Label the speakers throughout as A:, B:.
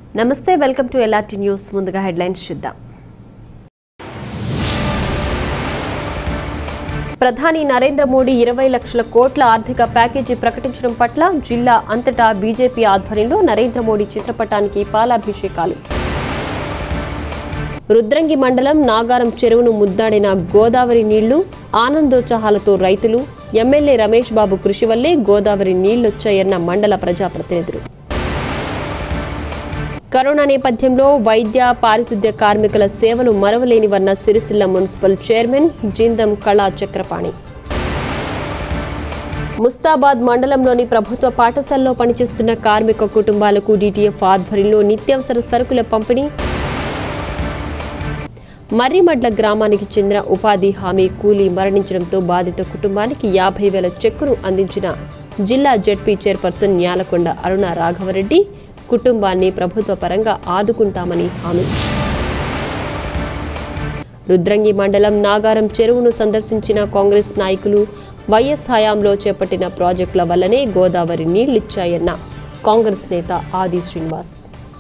A: నమస్తే welcome to LRT news ముందుగా headlines చూద్దాం ప్రధాని నరేంద్ర మోడీ ఇరవై లక్షల కోట్ల ఆర్థిక ప్యాకేజీ ప్రకటించడం పట్ల జిల్లా అంతటా బీజేపీ ఆధ్వర్యంలో నరేంద్ర మోడీ చిత్రపటానికి పాలాభిషేకాలు రుద్రంగి మండలం నాగారం చెరువును ముద్దాడిన గోదావరి నీళ్లు ఆనందోత్సాహాలతో రైతులు ఎమ్మెల్యే రమేష్ బాబు కృషి వల్లే గోదావరి నీళ్లొచ్చాయన్న మండల ప్రజాప్రతినిధులు కరోనా నేపథ్యంలో వైద్య పారిశుద్ధ్య కార్మికుల సేవలు మరవలేనివన్న సిరిసిల్ల మున్సిపల్ చైర్మన్ జిందం కళా చక్రపాణి ముస్తాబాద్ మండలంలోని ప్రభుత్వ పాఠశాలలో పనిచేస్తున్న కార్మిక కుటుంబాలకు డీటీఎఫ్ ఆధ్వర్యంలో నిత్యావసర సరుకుల పంపిణీ మర్రిమడ్ల గ్రామానికి చెందిన ఉపాధి హామీ కూలీ మరణించడంతో బాధిత కుటుంబానికి యాభై వేల చెక్కును అందించిన జిల్లా జడ్పీ చైర్పర్సన్ న్యాలకొండ అరుణ రాఘవరెడ్డి కుటుంబాన్ని ప్రభుత్వ పరంగా ఆదుకుంటామని హామీ రుద్రంగి మండలం నాగారం చెరువును సందర్శించిన కాంగ్రెస్ నాయకులు వైఎస్ హయాంలో చేపట్టిన ప్రాజెక్టుల వల్లనే గోదావరి నీళ్లిచ్చాయన్న కాంగ్రెస్ నేత ఆది శ్రీనివాస్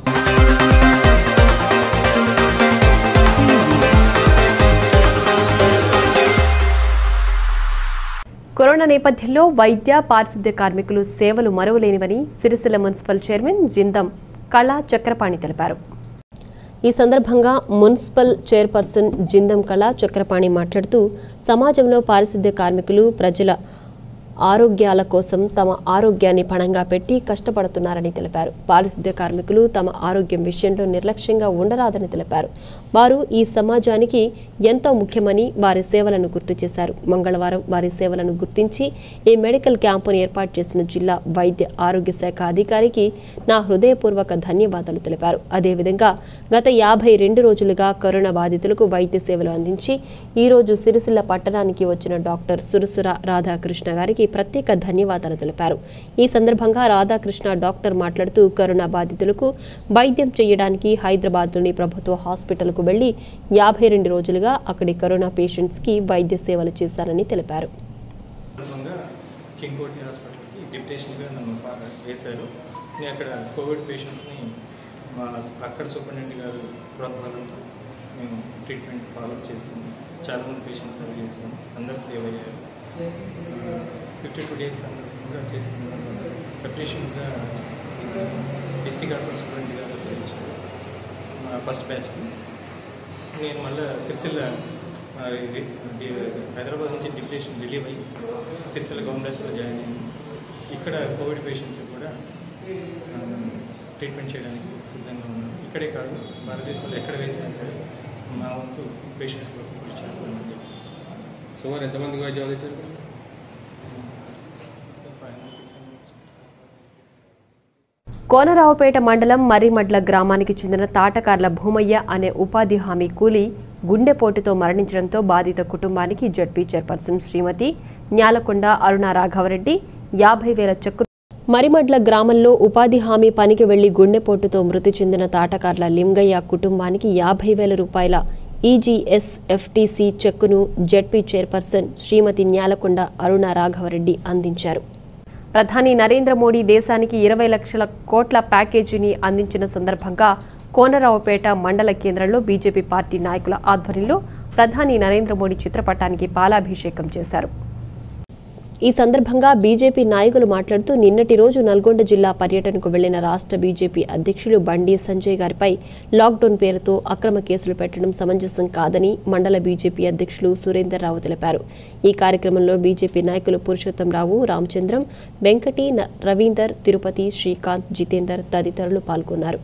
A: కరోనా నేపథ్యంలో వైద్య పారిశుద్ధ్య కార్మికులు సేవలు మరువలేనివని సిరిసిల్ల మున్సిపల్ చైర్మన్ జిందం కళా చక్రపాణి తెలిపారు ఈ సందర్భంగా మున్సిపల్ చైర్పర్సన్ జిందం కళా చక్రపాణి మాట్లాడుతూ సమాజంలో పారిశుద్ధ్య కార్మికులు ప్రజల ఆరోగ్యాల కోసం తమ ఆరోగ్యాన్ని పణంగా పెట్టి కష్టపడుతున్నారని తెలిపారు పారిశుద్ధ్య కార్మికులు తమ ఆరోగ్యం విషయంలో నిర్లక్ష్యంగా ఉండరాదని తెలిపారు వారు ఈ సమాజానికి ఎంతో ముఖ్యమని వారి సేవలను గుర్తు చేశారు మంగళవారం వారి సేవలను గుర్తించి ఈ మెడికల్ క్యాంపును ఏర్పాటు చేసిన జిల్లా వైద్య ఆరోగ్య శాఖ అధికారికి నా హృదయపూర్వక ధన్యవాదాలు తెలిపారు అదేవిధంగా గత యాభై రెండు రోజులుగా కరోనా బాధితులకు వైద్య సేవలు అందించి ఈ రోజు సిరిసిల్ల పట్టణానికి వచ్చిన డాక్టర్ సురసుర రాధాకృష్ణ గారికి ప్రత్యేక ధన్యవాదాలు తెలిపారు ఈ సందర్భంగా రాధాకృష్ణ డాక్టర్ మాట్లాడుతూ కరోనా బాధితులకు వైద్యం చేయడానికి హైదరాబాద్లోని ప్రభుత్వ హాస్పిటల్కు వెళ్లి యాభై రెండు రోజులుగా అక్కడి కరోనా పేషెంట్స్కి వైద్య సేవలు చేశారని తెలిపారు
B: సందర్భంగా కింగ్ కోటి హాస్పిటల్కి డిప్యుటేషన్గా నన్ను పా- వేశారు నేను అక్కడ కోవిడ్ పేషెంట్స్ని మా అక్కడ సూపరింటెండెంట్ గారు ప్రోత్సాహంతో మేము ట్రీట్మెంట్ ఫాలో చేసాము చాలామంది పేషెంట్స్ సేవ చేసాము అందరూ సేవ్ అయ్యారు ఫిఫ్టీ టూ డేస్ సందర్భంగా చేసిన ప్రిపరేషన్స్గా డిస్టిక్ హాస్పిటల్ సూపరింటెండెంట్ గారు ఇచ్చారు మా ఫస్ట్ బ్యాచ్కి నేను మళ్ళీ సిరిసిల్ల ఆ, ఇది- ఇది హైదరాబాద్ నుంచి డిప్యుటేషన్ రిలీవ్ అయ్యి సిరిసిల్ల గవర్నమెంట్ హాస్పిటల్ జాయిన్ అయ్యి ఇక్కడ కోవిడ్ పేషెంట్స్ కూడా ఆ, ట్రీట్మెంట్ చేయడానికి సిద్ధంగా ఉన్నాను ఇక్కడే కాదు భారతదేశంలో ఎక్కడ వేసినా సరే మా వంతు పేషెంట్స్ కోసం కృషి చేస్తామని చెప్పి
C: సుమారు ఎంతమందికి వైద్యం అందించారు
B: five hundred six hundred
A: Konaraopeta మండలం మర్రిమడ్ల గ్రామానికి చెందిన తాటకార్ల భూమయ్య అనే ఉపాధి హామీ కూలీ గుండెపోటుతో మరణించడంతో బాధిత కుటుంబానికి జడ్పీ చైర్పర్సన్ శ్రీమతి న్యాలకొండ అరుణ రాఘవరెడ్డి యాభై వేల చెక్కు మరిమడ్ల గ్రామంలో ఉపాధి హామీ పనికి వెళ్లి గుండెపోటుతో మృతి చెందిన తాటకార్ల లింగయ్య కుటుంబానికి యాభై వేల రూపాయల ఈజీఎస్ ఎఫ్టీసీ చెక్కును జడ్పీ చైర్పర్సన్ శ్రీమతి న్యాలకొండ అరుణ రాఘవరెడ్డి అందించారు ప్రధాని నరేంద్ర మోడీ దేశానికి ఇరవై లక్షల కోట్ల ప్యాకేజీని అందించిన సందర్భంగా కోనరావుపేట మండల కేంద్రంలో బీజేపీ పార్టీ నాయకుల ఆధ్వర్యంలో ప్రధాని నరేంద్ర మోడీ చిత్రపటానికి పాలాభిషేకం చేశారు ఈ సందర్భంగా బీజేపీ నాయకులు మాట్లాడుతూ నిన్నటి రోజు నల్గొండ జిల్లా పర్యటనకు వెళ్లిన రాష్ట్ర బీజేపీ అధ్యక్షులు బండి సంజయ్ గారిపై లాక్డౌన్ పేరుతో అక్రమ కేసులు పెట్టడం సమంజసం కాదని మండల బీజేపీ అధ్యక్షులు సురేందర్ రావు తెలిపారు ఈ కార్యక్రమంలో బీజేపీ నాయకులు పురుషోత్తం రావు రామచంద్రం వెంకటి న- రవీందర్ తిరుపతి శ్రీకాంత్ జితేందర్ తదితరులు పాల్గొన్నారు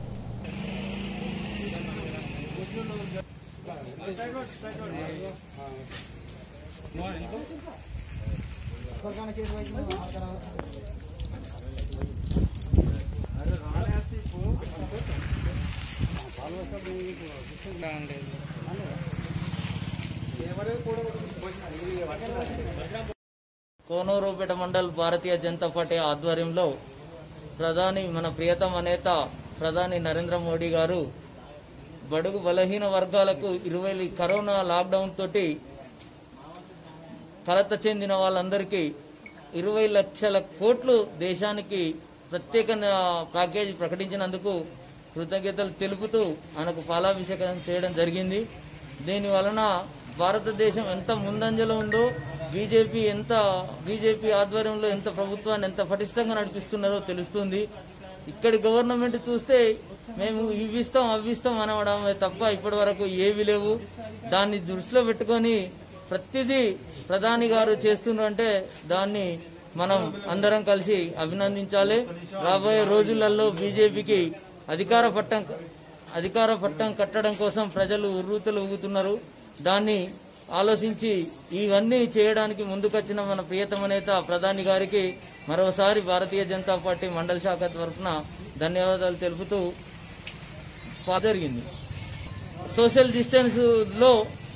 D: కోనూరుపేట మండల్ భారతీయ జనతా పార్టీ ఆధ్వర్యంలో ప్రధాని మన ప్రియతమ నేత ప్రధాని నరేంద్ర మోడీ గారు బడుగు బలహీన వర్గాలకు ఇరవై కరోనా లాక్డౌన్ తోటి కలత చెందిన వాళ్ళందరికీ ఇరవై లక్షల కోట్లు దేశానికి ప్రత్యేక ప్యాకేజీ ప్రకటించినందుకు కృతజ్ఞతలు తెలుపుతూ ఆయనకు పాలాభిషేకం చేయడం జరిగింది దీని వలన భారతదేశం ఎంత ముందంజలో ఉందో బీజేపీ ఎంత బీజేపీ ఆధ్వర్యంలో ఎంత ప్రభుత్వాన్ని ఎంత పటిష్టంగా నడిపిస్తున్నారో తెలుస్తుంది ఇక్కడి గవర్నమెంట్ చూస్తే మేము ఇవి ఇస్తాం అవి ఇస్తాం అనవడమే తప్ప ఇప్పటి వరకు ఏవి లేవు దాన్ని దృష్టిలో పెట్టుకొని ప్రతిదీ ప్రధాని గారు చేస్తున్నారంటే దాన్ని మనం అందరం కలిసి అభినందించాలి రాబోయే రోజులలో బీజేపీకి అధికార పట్టం అధికార పట్టం కట్టడం కోసం ప్రజలు ఉర్రూతలు ఊగుతున్నారు దాన్ని ఆలోచించి ఇవన్నీ చేయడానికి ముందుకొచ్చిన మన ప్రియతమ నేత ప్రధాని గారికి మరోసారి భారతీయ జనతా పార్టీ మండల శాఖ తరఫున ధన్యవాదాలు తెలుపుతూ పా- జరిగింది సోషల్ డిస్టెన్స్ లో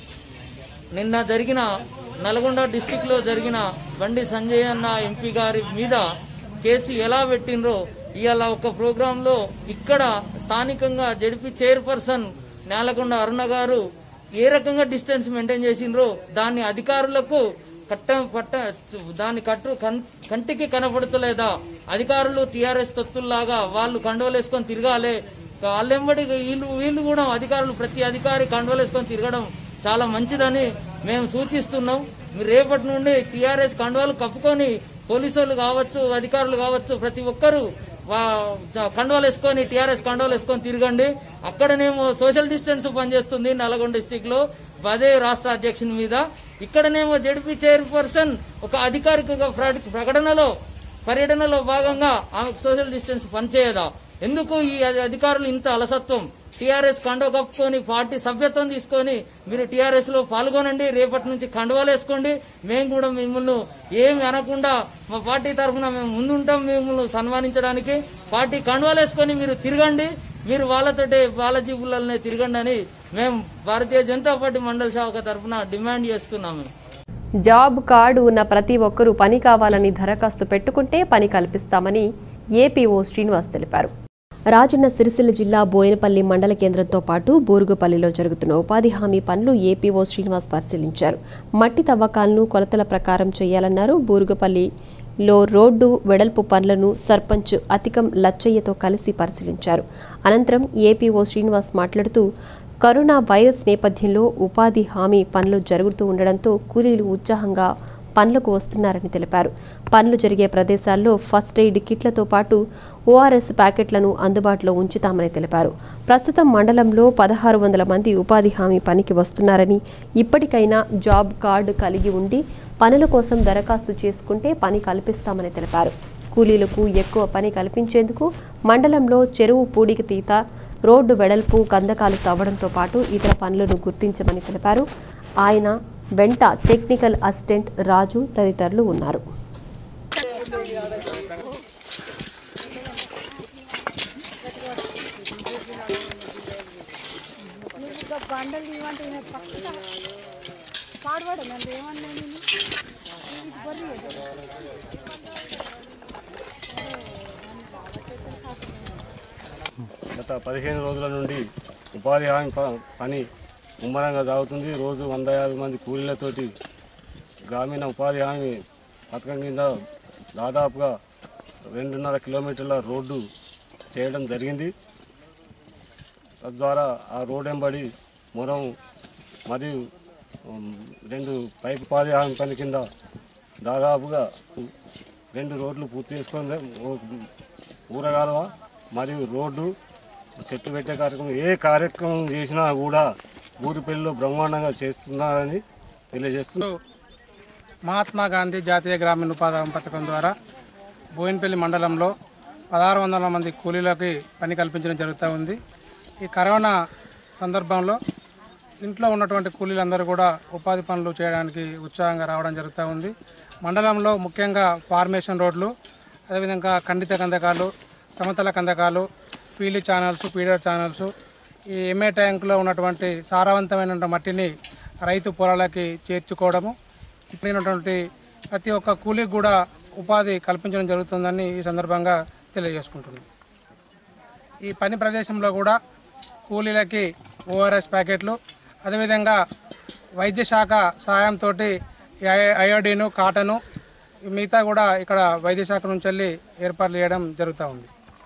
D: నిన్న జరిగిన నల్గొండ డిస్టిక్ లో జరిగిన బండి సంజయ్ అన్న ఎంపీ గారి మీద కేసు ఎలా పెట్టినరో ఇవాళ ఒక ప్రోగ్రామ్ లో ఇక్కడ స్థానికంగా జడిపి చైర్పర్సన్ నేలకొండ అరుణ గారు ఏ రకంగా డిస్టెన్స్ మెయింటైన్ చేసిండ్రో దాన్ని అధికారులకు కట్ట పట్ట దాన్ని కట్టు కన్- కంటికి కనపడుతలేదా అధికారులు టీఆర్ఎస్ తొత్తుల్లాగా వాళ్ళు కండవలేసుకొని తిరగాలి వాళ్ళెంబడి వీళ్ళు వీళ్ళు కూడా అధికారులు ప్రతి అధికారి కండవలేసుకొని తిరగడం చాలా మంచిదని మేము సూచిస్తున్నాం మీరు రేపటి నుండి టీఆర్ఎస్ కండువాలు కప్పుకొని పోలీసులు కావచ్చు అధికారులు కావచ్చు ప్రతి ఒక్కరూ వా- కండువాలు వేసుకొని టీఆర్ఎస్ కండువాలు వేసుకొని తిరగండి అక్కడనేమో సోషల్ డిస్టెన్స్ పనిచేస్తుంది నల్గొండ డిస్టిక్ లో అదే రాష్ట్ర అధ్యక్షుని మీద ఇక్కడనేమో జడ్పీ చైర్పర్సన్ ఒక అధికారిక ప్ర- ప్రకటనలో పర్యటనలో భాగంగా ఆమెకు సోషల్ డిస్టెన్స్ పనిచేయదా ఎందుకు ఈ అధి- అధికారులు ఇంత అలసత్వం టీఆర్ఎస్ కండవ కప్పుకొని పార్టీ సభ్యత్వం తీసుకొని మీరు టీఆర్ఎస్ లో పాల్గొనండి రేపటి నుంచి కండువాలు వేసుకోండి మేము కూడా మిమ్మల్ని ఏమి అనకుండా మా పార్టీ తరఫున మేము ముందుంటాం మిమ్మల్ని సన్మానించడానికి పార్టీ కండువాలు వేసుకొని మీరు తిరగండి మీరు వాళ్ళతోటే బాలాజీ బుల్లల్నే తిరగండి అని మేము భారతీయ జనతా పార్టీ మండల శాఖ తరఫున డిమాండ్ చేస్తున్నాము
A: జాబ్ కార్డు ఉన్న ప్రతి ఒక్కరూ పని కావాలని దరఖాస్తు పెట్టుకుంటే పని కల్పిస్తామని ఏపీఓ శ్రీనివాస్ తెలిపారు రాజన్న సిరిసిల్ల జిల్లా బోయినపల్లి మండల కేంద్రంతో పాటు బూరుగుపల్లిలో జరుగుతున్న ఉపాధి హామీ పనులు ఏపీఓ శ్రీనివాస్ పరిశీలించారు మట్టి తవ్వకాలను కొలతల ప్రకారం చేయాలన్నారు బూరుగుపల్లిలో రోడ్డు వెడల్పు పనులను సర్పంచ్ అతికం లచ్చయ్యతో కలిసి పరిశీలించారు అనంతరం ఏపీఓ శ్రీనివాస్ మాట్లాడుతూ కరోనా వైరస్ నేపథ్యంలో ఉపాధి హామీ పనులు జరుగుతూ ఉండడంతో కూలీలు ఉత్సాహంగా పనులకు వస్తున్నారని తెలిపారు పనులు జరిగే ప్రదేశాల్లో ఫస్ట్ ఎయిడ్ కిట్లతో పాటు ఓఆర్ఎస్ ప్యాకెట్లను అందుబాటులో ఉంచుతామని తెలిపారు ప్రస్తుతం మండలంలో పదహారు వందల మంది ఉపాధి హామీ పనికి వస్తున్నారని ఇప్పటికైనా జాబ్ కార్డు కలిగి ఉండి పనుల కోసం దరఖాస్తు చేసుకుంటే పని కల్పిస్తామని తెలిపారు కూలీలకు ఎక్కువ పని కల్పించేందుకు మండలంలో చెరువు పూడికి తీత రోడ్డు వెడల్పు కందకాలు తవ్వడంతో పాటు ఇతర పనులను గుర్తించమని తెలిపారు ఆయన వెంట టెక్నికల్ అసిస్టెంట్ రాజు తదితరులు ఉన్నారు
E: బండలు ఇవ్వంటే ఈయన పక్క పాడబడు నన్ను ఏమన్నా నేను ఇది బర్రి
F: గత పదిహేను రోజుల నుండి ఉపాధి హామీ ప- పని ముమ్మరంగా సాగుతుంది రోజు వంద యాభై మంది కూలీలతోటి గ్రామీణ ఉపాధి హామీ పథకం కింద దాదాపుగా రెండున్నర కిలోమీటర్ల రోడ్డు చేయడం జరిగింది తద్వారా ఆ రోడ్ వెంబడి మొరం మరియు ఉమ్, రెండు పైపు ఉపాధి హామీ పని కింద దాదాపుగా రెండు రోడ్లు పూర్తి చేసుకుంది ఊరగాలవ మరియు రోడ్డు చెట్టు పెట్టే కార్యక్రమం ఏ కార్యక్రమం చేసినా కూడా ఊరిపల్లిలో బ్రహ్మాండంగా చేస్తున్నారని తెలియజేస్తున్నారు
G: మహాత్మా గాంధీ జాతీయ గ్రామీణ ఉపాధి హామీ పథకం ద్వారా బోయినపల్లి మండలంలో పదహారు వందల మంది కూలీలకి పని కల్పించడం జరుగుతూ ఉంది ఈ కరోనా సందర్భంలో ఇంట్లో ఉన్నటువంటి కూలీలందరూ కూడా ఉపాధి పనులు చేయడానికి ఉత్సాహంగా రావడం జరుగుతూ ఉంది మండలంలో ముఖ్యంగా ఫార్మేషన్ రోడ్లు అదేవిధంగా ఖండిత కందకాలు సమతల కందకాలు పీలి ఛానల్స్ పీడర్ ఛానల్స్ ఈ ఎంఏ ట్యాంకులో ఉన్నటువంటి సారవంతమైన మట్టిని రైతు పొలాలకి చేర్చుకోవడము ఇప్పుడున్నటువంటి ప్రతి ఒక్క కూలీకి కూడా ఉపాధి కల్పించడం జరుగుతుందని ఈ సందర్భంగా తెలియజేసుకుంటున్నాం ఈ పని ప్రదేశంలో కూడా కూలీలకి ఓఆర్ఎస్ ప్యాకెట్లు అదేవిధంగా వైద్య శాఖ సాయంతో అయోడిను కాటను మిగతా కూడా ఇక్కడ వైద్య శాఖ నుంచి వెళ్ళి ఏర్పాట్లు చేయడం జరుగుతూ ఉంది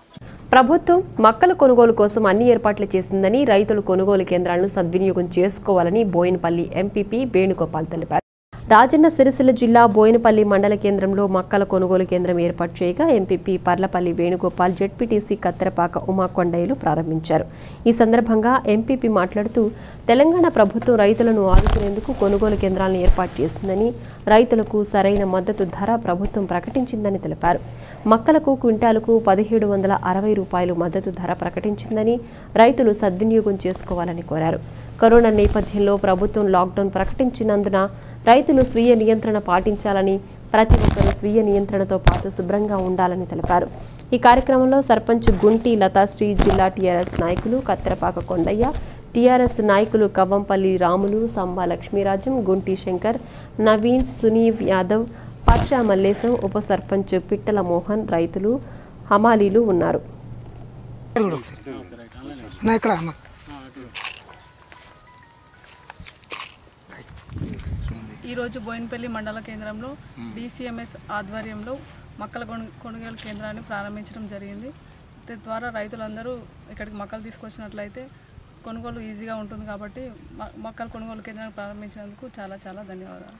A: ప్రభుత్వం మక్కల కొనుగోలు కోసం అన్ని ఏర్పాట్లు చేసిందని రైతులు కొనుగోలు కేంద్రాలను సద్వినియోగం చేసుకోవాలని బోయినపల్లి ఎంపీపీ వేణుగోపాల్ తెలిపారు రాజన్న సిరిసిల్ల జిల్లా బోయినపల్లి మండల కేంద్రంలో మక్కల కొనుగోలు కేంద్రం ఏర్పాటు చేయగా ఎంపీపీ పర్లపల్లి వేణుగోపాల్ జెడ్పీటీసీ కత్తెరపాక ఉమాకొండయ్యలు ప్రారంభించారు ఈ సందర్భంగా ఎంపీపీ మాట్లాడుతూ తెలంగాణ ప్రభుత్వం రైతులను ఆదుకునేందుకు కొనుగోలు కేంద్రాలను ఏర్పాటు చేసిందని రైతులకు సరైన మద్దతు ధర ప్రభుత్వం ప్రకటించిందని తెలిపారు మక్కలకు క్వింటాలకు పదిహేడు వందల అరవై రూపాయలు మద్దతు ధర ప్రకటించిందని రైతులు సద్వినియోగం చేసుకోవాలని కోరారు కరోనా నేపథ్యంలో ప్రభుత్వం లాక్డౌన్ ప్రకటించినందున రైతులు స్వీయ నియంత్రణ పాటించాలని ప్రతి ఒక్కరూ స్వీయ నియంత్రణతో పాటు శుభ్రంగా ఉండాలని తెలిపారు ఈ కార్యక్రమంలో సర్పంచ్ గుంటి లతాశ్రీ జిల్లా టీఆర్ఎస్ నాయకులు కత్తెరపాక కొండయ్య టీఆర్ఎస్ నాయకులు కవ్వంపల్లి రాములు సంబా లక్ష్మీరాజం గుంటి శంకర్ నవీన్ సునీవ్ యాదవ్ పర్షా మల్లేశం ఉప సర్పంచ్ పిట్టల మోహన్ రైతులు హమాలీలు ఉన్నారు
H: ఈరోజు బోయినపల్లి మండల కేంద్రంలో డిసిఎంఎస్ ఆధ్వర్యంలో మొక్కల కొను- కొనుగోలు కేంద్రాన్ని ప్రారంభించడం జరిగింది తద్వారా రైతులందరూ ఇక్కడికి మొక్కలు తీసుకొచ్చినట్లయితే కొనుగోలు ఈజీగా ఉంటుంది కాబట్టి మ- మొక్కల కొనుగోలు కేంద్రాన్ని ప్రారంభించినందుకు చాలా చాలా ధన్యవాదాలు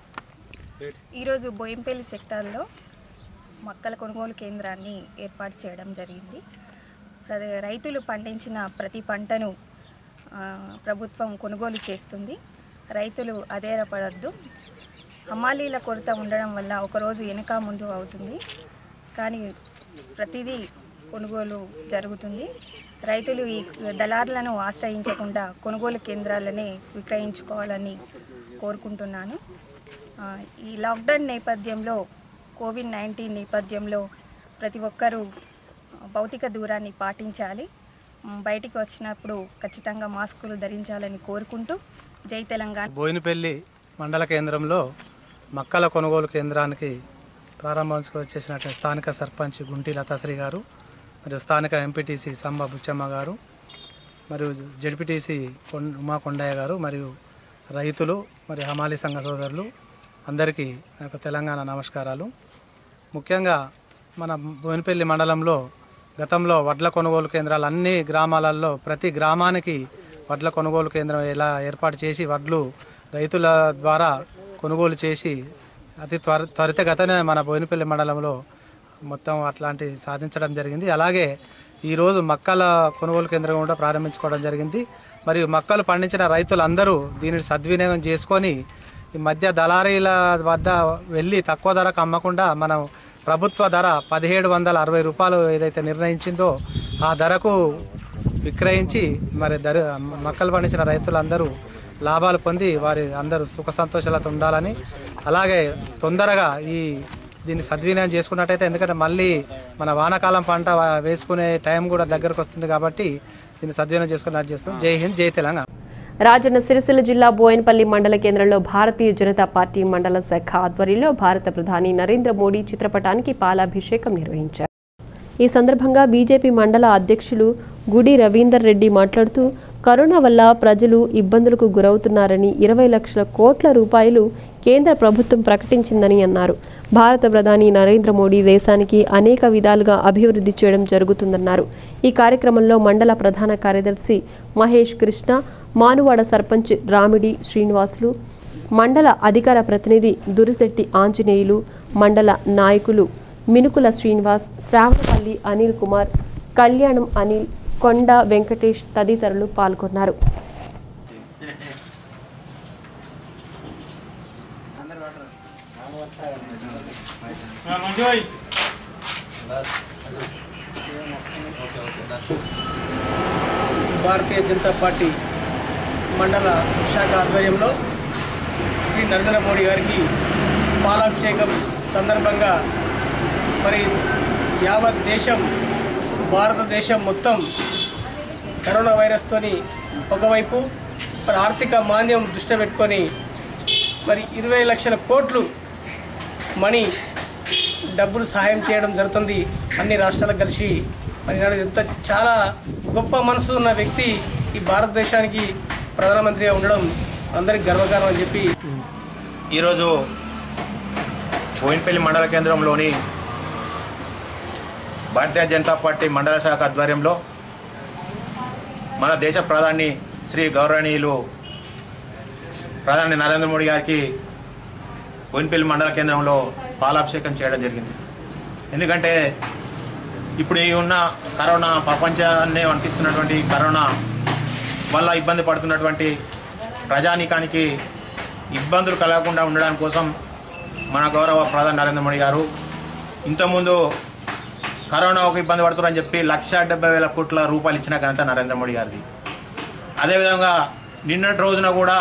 I: ఈరోజు బోయంపల్లి సెక్టార్లో మొక్కల కొనుగోలు కేంద్రాన్ని ఏర్పాటు చేయడం జరిగింది ప్ర- రైతులు పండించిన ప్రతి పంటను ఆ, ప్రభుత్వం కొనుగోలు చేస్తుంది రైతులు అధైర్యపడద్దు హమాలీల కొరత ఉండడం వల్ల ఒకరోజు వెనుక ముందు అవుతుంది కానీ ప్రతిదీ కొనుగోలు జరుగుతుంది రైతులు ఈ దళారులను ఆశ్రయించకుండా కొనుగోలు కేంద్రాలనే విక్రయించుకోవాలని కోరుకుంటున్నాను ఆ, ఈ లాక్డౌన్ నేపథ్యంలో కోవిడ్ నైన్టీన్ నేపథ్యంలో ప్రతి ఒక్కరూ భౌతిక దూరాన్ని పాటించాలి మ్, బయటికి వచ్చినప్పుడు ఖచ్చితంగా మాస్కులు ధరించాలని కోరుకుంటూ జై తెలంగాణ
G: బోయినపల్లి మండల కేంద్రంలో మక్కల కొనుగోలు కేంద్రానికి ప్రారంభోత్సవం వచ్చేసినటువంటి స్థానిక సర్పంచ్ గుంటి లతాశ్రీ గారు మరియు స్థానిక ఎంపీటీసీ సంబ బుచ్చమ్మ గారు మరియు జడ్పీటీసీ కొం ఉమా కొండయ్య గారు మరియు రైతులు మరియు హమాలి సంఘ సోదరులు అందరికీ నా యొక్క తెలంగాణ నమస్కారాలు ముఖ్యంగా మన బోయినపల్లి మండలంలో గతంలో వడ్ల కొనుగోలు కేంద్రాలు అన్ని గ్రామాలలో ప్రతి గ్రామానికి వడ్ల కొనుగోలు కేంద్రం ఎలా ఏర్పాటు చేసి వడ్లు రైతుల ద్వారా కొనుగోలు చేసి అతి త్వర త్వరితగతనే మన బోయినపల్లి మండలంలో మొత్తం అట్లాంటి సాధించడం జరిగింది అలాగే ఈరోజు మక్కల కొనుగోలు కేంద్రం కూడా ప్రారంభించుకోవడం జరిగింది మరియు మక్కలు పండించిన రైతులందరూ దీనిని సద్వినియోగం చేసుకొని ఈ మధ్య దళారీల వద్ద వెళ్ళి తక్కువ ధరకు అమ్మకుండా మనం ప్రభుత్వ ధర పదిహేడు వందల అరవై రూపాయలు ఏదైతే నిర్ణయించిందో ఆ ధరకు విక్రయించి మరి ధర మక్కలు పండించిన రైతులందరూ లాభాలు పొంది వారి అందరూ సుఖ సంతోషాలతో ఉండాలని అలాగే తొందరగా ఈ దీన్ని సద్వినియోగం చేసుకున్నట్టయితే ఎందుకంటే మళ్ళీ మన వానాకాలం పంట వేసుకునే టైం కూడా దగ్గరకు వస్తుంది కాబట్టి దీన్ని సద్వినియోగం చేసుకుని చేస్తాం జై హింద్ జై తెలంగాణ
A: రాజన్న సిరిసిల్ల జిల్లా బోయన్పల్లి మండల కేంద్రంలో భారతీయ జనతా పార్టీ మండల శాఖ ఆధ్వర్యంలో భారత ప్రధాని నరేంద్ర మోడీ చిత్రపటానికి పాలాభిషేకం నిర్వహించారు ఈ సందర్భంగా బీజేపీ మండల అధ్యక్షులు గుడి రవీందర్ రెడ్డి మాట్లాడుతూ కరోనా వల్ల ప్రజలు ఇబ్బందులకు గురవుతున్నారని ఇరవై లక్షల కోట్ల రూపాయలు కేంద్ర ప్రభుత్వం ప్రకటించిందని అన్నారు భారత ప్రధాని నరేంద్ర మోడీ దేశానికి అనేక విధాలుగా అభివృద్ధి చేయడం జరుగుతుందన్నారు ఈ కార్యక్రమంలో మండల ప్రధాన కార్యదర్శి మహేష్ కృష్ణ మానువాడ సర్పంచ్ రామిడి శ్రీనివాసులు మండల అధికార ప్రతినిధి దురిశెట్టి ఆంజనేయులు మండల నాయకులు మినుకుల శ్రీనివాస్ శ్రావణపల్లి అనిల్ కుమార్ కళ్యాణం అనిల్ కొండ వెంకటేష్ తదితరులు పాల్గొన్నారు
J: భారతీయ జనతా పార్టీ మండల శాఖ ఆధ్వర్యంలో శ్రీ నరేంద్ర మోడీ గారికి పాలాభిషేకం సందర్భంగా మరి యావత్ దేశం భారతదేశం మొత్తం కరోనా వైరస్తోని ఒకవైపు మరి ఆర్థిక మాంద్యం దృష్టి పెట్టుకొని మరి ఇరవై లక్షల కోట్లు మనీ డబ్బులు సహాయం చేయడం జరుగుతుంది అన్ని రాష్ట్రాలకు కలిసి మరి ఈనాడు ఎంత చాలా గొప్ప మనసు ఉన్న వ్యక్తి ఈ భారతదేశానికి ప్రధానమంత్రిగా ఉండడం అందరికి గర్వకారణం అని చెప్పి
K: ఈరోజు బోయినపల్లి మండల కేంద్రంలోని భారతీయ జనతా పార్టీ మండల శాఖ ఆధ్వర్యంలో మన దేశ ప్రధాని శ్రీ గౌరవనీయులు ప్రధాని నరేంద్ర మోడీ గారికి బోయినపల్లి మండల కేంద్రంలో పాలాభిషేకం చేయడం జరిగింది ఎందుకంటే ఇప్పుడు ఈ ఉన్న కరోనా ప్రపంచాన్ని వణికిస్తున్నటువంటి కరోనా వల్ల ఇబ్బంది పడుతున్నటువంటి ప్రజానీకానికి ఇబ్బందులు కలగకుండా ఉండడం కోసం మన గౌరవ ప్రధాని నరేంద్ర మోడీ గారు ఇంతకుముందు కరోనా ఒక ఇబ్బంది పడుతున్నారని చెప్పి లక్ష డెబ్బై వేల కోట్ల రూపాయలు ఇచ్చిన ఘనత నరేంద్ర మోడీ గారిది అదేవిధంగా నిన్నటి రోజున కూడా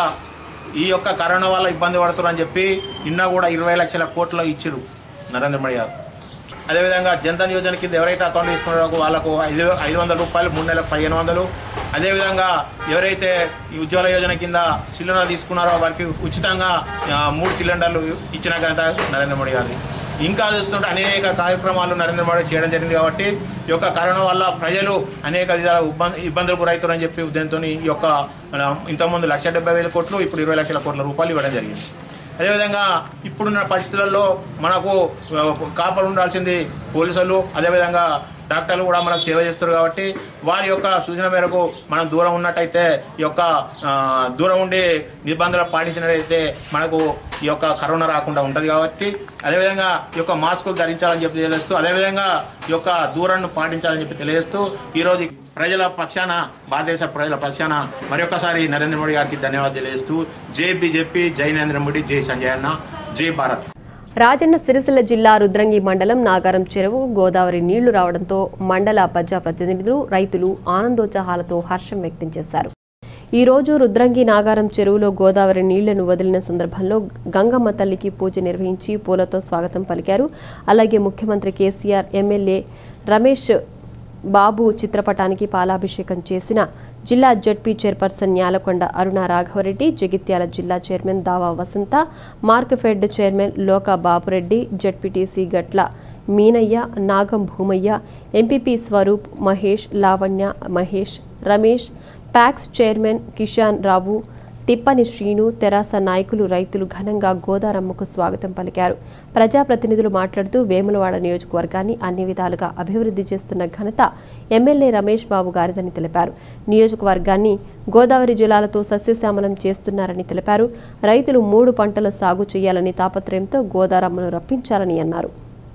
K: ఈ యొక్క కరోనా వల్ల ఇబ్బంది పడుతున్నారని చెప్పి నిన్న కూడా ఇరవై లక్షల కోట్లు ఇచ్చిరు నరేంద్ర మోడీ గారు అదేవిధంగా జన్ధన్ యోజన కింద ఎవరైతే అకౌంట్ తీసుకున్నారో వాళ్ళకు ఐదు ఐదు వందల రూపాయలు మూడు నెలలకు పదిహేను వందలు అదేవిధంగా ఎవరైతే ఈ ఉజ్వల యోజన కింద సిలిండర్ తీసుకున్నారో వారికి ఉచితంగా ఆ, మూడు సిలిండర్లు ఇచ్చిన ఘనత నరేంద్ర మోడీ గారిది ఇంకా చూస్తుంటే అనేక కార్యక్రమాలు నరేంద్ర మోడీ చేయడం జరిగింది కాబట్టి ఈ యొక్క కరోనా వల్ల ప్రజలు అనేక విధాల ఇబ్బంది ఇబ్బందులు గురవుతారని చెప్పి ఉద్దేశంతో ఈ యొక్క మన ఇంతకుముందు లక్ష డెబ్బై వేల కోట్లు ఇప్పుడు ఇరవై లక్షల కోట్ల రూపాయలు ఇవ్వడం జరిగింది అదేవిధంగా ఇప్పుడున్న పరిస్థితులలో మనకు ఆ, కాపాడు ఉండాల్సింది పోలీసులు అదేవిధంగా డాక్టర్లు కూడా మనకు సేవ చేస్తారు కాబట్టి వారి యొక్క సూచన మేరకు మనం దూరం ఉన్నట్టయితే ఈ యొక్క ఆ, దూరం ఉండి నిబంధనలు పాటించినట్టయితే మనకు ఈ యొక్క కరోనా రాకుండా ఉంటుంది కాబట్టి అదేవిధంగా ఈ యొక్క మాస్కులు ధరించాలని చెప్పి తెలియజేస్తూ అదేవిధంగా ఈ యొక్క దూరాన్ని పాటించాలని చెప్పి తెలియజేస్తూ ఈరోజు ప్రజల పక్షాన భారతదేశ ప్రజల పక్షాన మరొకసారి నరేంద్ర మోడీ గారికి ధన్యవాదాలు తెలియజేస్తూ జై బీజేపీ జై నరేంద్ర మోడీ జై సంజయ్ అన్న జై భారత్
A: రాజన్న సిరిసిల్ల జిల్లా రుద్రంగి మండలం నాగారం చెరువు గోదావరి నీళ్లు రావడంతో మండల ప్రజాప్రతినిధులు రైతులు ఆనందోత్సాహాలతో హర్షం వ్యక్తం చేశారు ఈ రోజు రుద్రంగి నాగారం చెరువులో గోదావరి నీళ్లను వదిలిన సందర్భంలో గంగమ్మ తల్లికి పూజ నిర్వహించి పూలతో స్వాగతం పలికారు అలాగే ముఖ్యమంత్రి కేసీఆర్ ఎమ్మెల్యే రమేష్ బాబు చిత్రపటానికి పాలాభిషేకం చేసిన జిల్లా జడ్పీ చైర్పర్సన్ న్యాలకొండ అరుణ రాఘవరెడ్డి జగిత్యాల జిల్లా చైర్మన్ దావా వసంత మార్క్ఫెడ్ చైర్మన్ లోక Bapu Reddy ZPTC Gatla Meenaiah Nagam Bhoomaiah MPP Swaroop Mahesh Lavanya Mahesh Ramesh PACS chairman Kishan Rao Thippani Srinu TRS నాయకులు రైతులు ఘనంగా గోదారమ్మకు స్వాగతం పలికారు ప్రజాప్రతినిధులు మాట్లాడుతూ వేములవాడ నియోజకవర్గాన్ని అన్ని విధాలుగా అభివృద్ధి చేస్తున్న ఘనత ఎమ్మెల్యే రమేష్ బాబు గారిదని తెలిపారు నియోజకవర్గాన్ని గోదావరి జలాలతో సస్యశ్యామలం చేస్తున్నారని తెలిపారు రైతులు మూడు పంటల సాగు చేయాలని తాపత్రయంతో గోదారమ్మను రప్పించాలని అన్నారు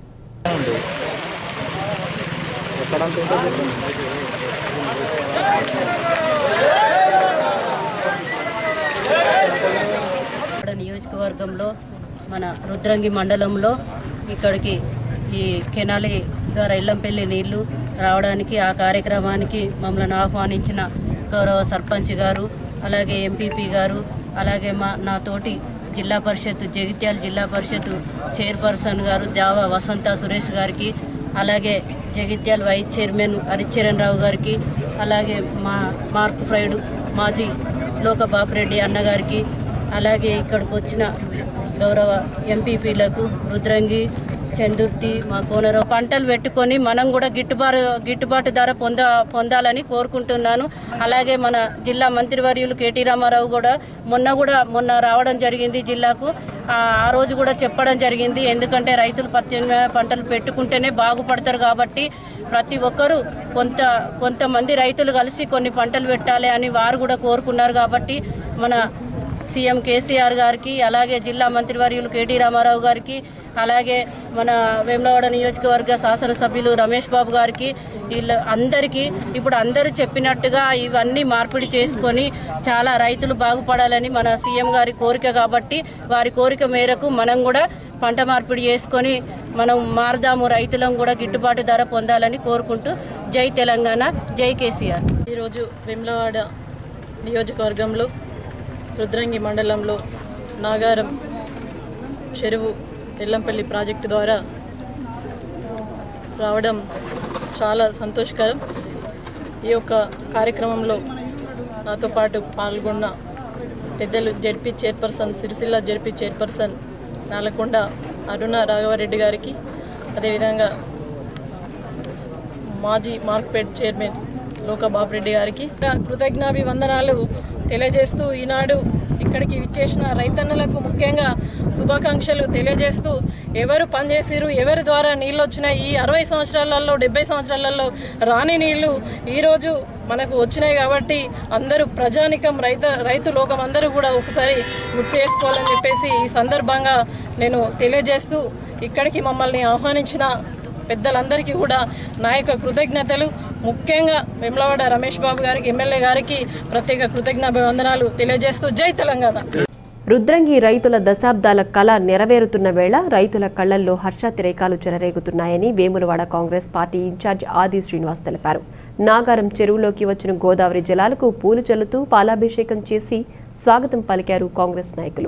L: ఇక్కడ నియోజకవర్గంలో మన రుద్రంగి మండలంలో ఇక్కడికి ఈ కెనాలి ద్వారా ఇల్లంపల్లి నీళ్లు రావడానికి ఆ కార్యక్రమానికి మమ్మల్ని ఆహ్వానించిన గౌరవ సర్పంచ్ గారు అలాగే ఎంపీపీ గారు అలాగే మా నా తోటి జిల్లా పరిషత్ జగిత్యాల జిల్లా పరిషత్ చైర్పర్సన్ గారు జావా వసంత సురేష్ గారికి అలాగే జగిత్యాల వైస్ చైర్మన్ హరిచరణ్ రావు గారికి అలాగే మా మార్క్ ఫ్రైడ్ మాజీ లోక బాపిరెడ్డి అన్నగారికి అలాగే ఇక్కడికి వచ్చిన గౌరవ ఎంపీపీలకు రుద్రంగి చందుర్తి మా కోనరు పంటలు పెట్టుకొని మనం కూడా గిట్టుబాటు గిట్టుబాటు ధర పొంద పొందాలని కోరుకుంటున్నాను అలాగే మన జిల్లా మంత్రివర్యులు కేటీ రామారావు కూడా మొన్న కూడా మొన్న రావడం జరిగింది జిల్లాకు ఆ ఆ రోజు కూడా చెప్పడం జరిగింది ఎందుకంటే రైతులు పత్తి పంటలు పెట్టుకుంటేనే బాగుపడతారు కాబట్టి ప్రతి ఒక్కరూ కొంత కొంతమంది రైతులు కలిసి కొన్ని పంటలు పెట్టాలి అని వారు కూడా కోరుకున్నారు కాబట్టి మన సీఎం కేసీఆర్ గారికి అలాగే జిల్లా మంత్రివర్యులు కేటీ రామారావు గారికి అలాగే మన వేములవాడ నియోజకవర్గ శాసనసభ్యులు రమేష్ బాబు గారికి వీళ్ళ అందరికీ ఇప్పుడు అందరూ చెప్పినట్టుగా ఇవన్నీ మార్పిడి చేసుకొని చాలా రైతులు బాగుపడాలని మన సీఎం గారి కోరిక కాబట్టి వారి కోరిక మేరకు మనం కూడా పంట మార్పిడి చేసుకొని మనం మారదాము రైతులం కూడా గిట్టుబాటు ధర పొందాలని కోరుకుంటూ జై తెలంగాణ జై కేసీఆర్
M: ఈరోజు వెమ్లవాడ నియోజకవర్గంలో రుద్రంగి మండలంలో నాగారం చెరువు ఎల్లంపల్లి ప్రాజెక్టు ద్వారా రావడం చాలా సంతోషకరం ఈ యొక్క కార్యక్రమంలో నాతో పాటు పాల్గొన్న పెద్దలు ZP chairperson Sircilla ZP chairperson Nalakonda Aruna Raghava Reddy గారికి అదేవిధంగా మాజీ మార్క్పేట్ చైర్మన్ లోక బాపిరెడ్డి గారికి కృతజ్ఞాభివందనాలు తెలియజేస్తూ ఈనాడు ఇక్కడికి విచ్చేసిన రైతన్నలకు ముఖ్యంగా శుభాకాంక్షలు తెలియజేస్తూ ఎవరు పనిచేసిరు ఎవరి ద్వారా నీళ్ళు వచ్చినాయి ఈ అరవై సంవత్సరాలలో డెబ్బై సంవత్సరాలలో రాని నీళ్లు ఈరోజు మనకు వచ్చినాయి కాబట్టి అందరూ ప్రజానికం రైత రైతు లోకం అందరూ కూడా ఒకసారి గుర్తు చేసుకోవాలని చెప్పేసి ఈ సందర్భంగా నేను తెలియజేస్తూ ఇక్కడికి మమ్మల్ని ఆహ్వానించిన పెద్దలందరికీ కూడా నా యొక్క కృతజ్ఞతలు ముఖ్యంగా వెమ్లవాడ రమేష్ బాబు గారికి ఎమ్మెల్యే గారికి ప్రత్యేక కృతజ్ఞాభివందనాలు తెలియజేస్తూ జై తెలంగాణ
A: రుద్రంగి రైతుల దశాబ్దాల కళ నెరవేరుతున్న వేళ రైతుల కళ్లల్లో హర్షాతిరేకాలు చెలరేగుతున్నాయని Vemulawada Congress party incharge Adi Srinivas తెలిపారు నాగారం చెరువులోకి వచ్చిన గోదావరి జలాలకు పూలు చల్లుతూ పాలాభిషేకం చేసి స్వాగతం పలికారు కాంగ్రెస్ నాయకులు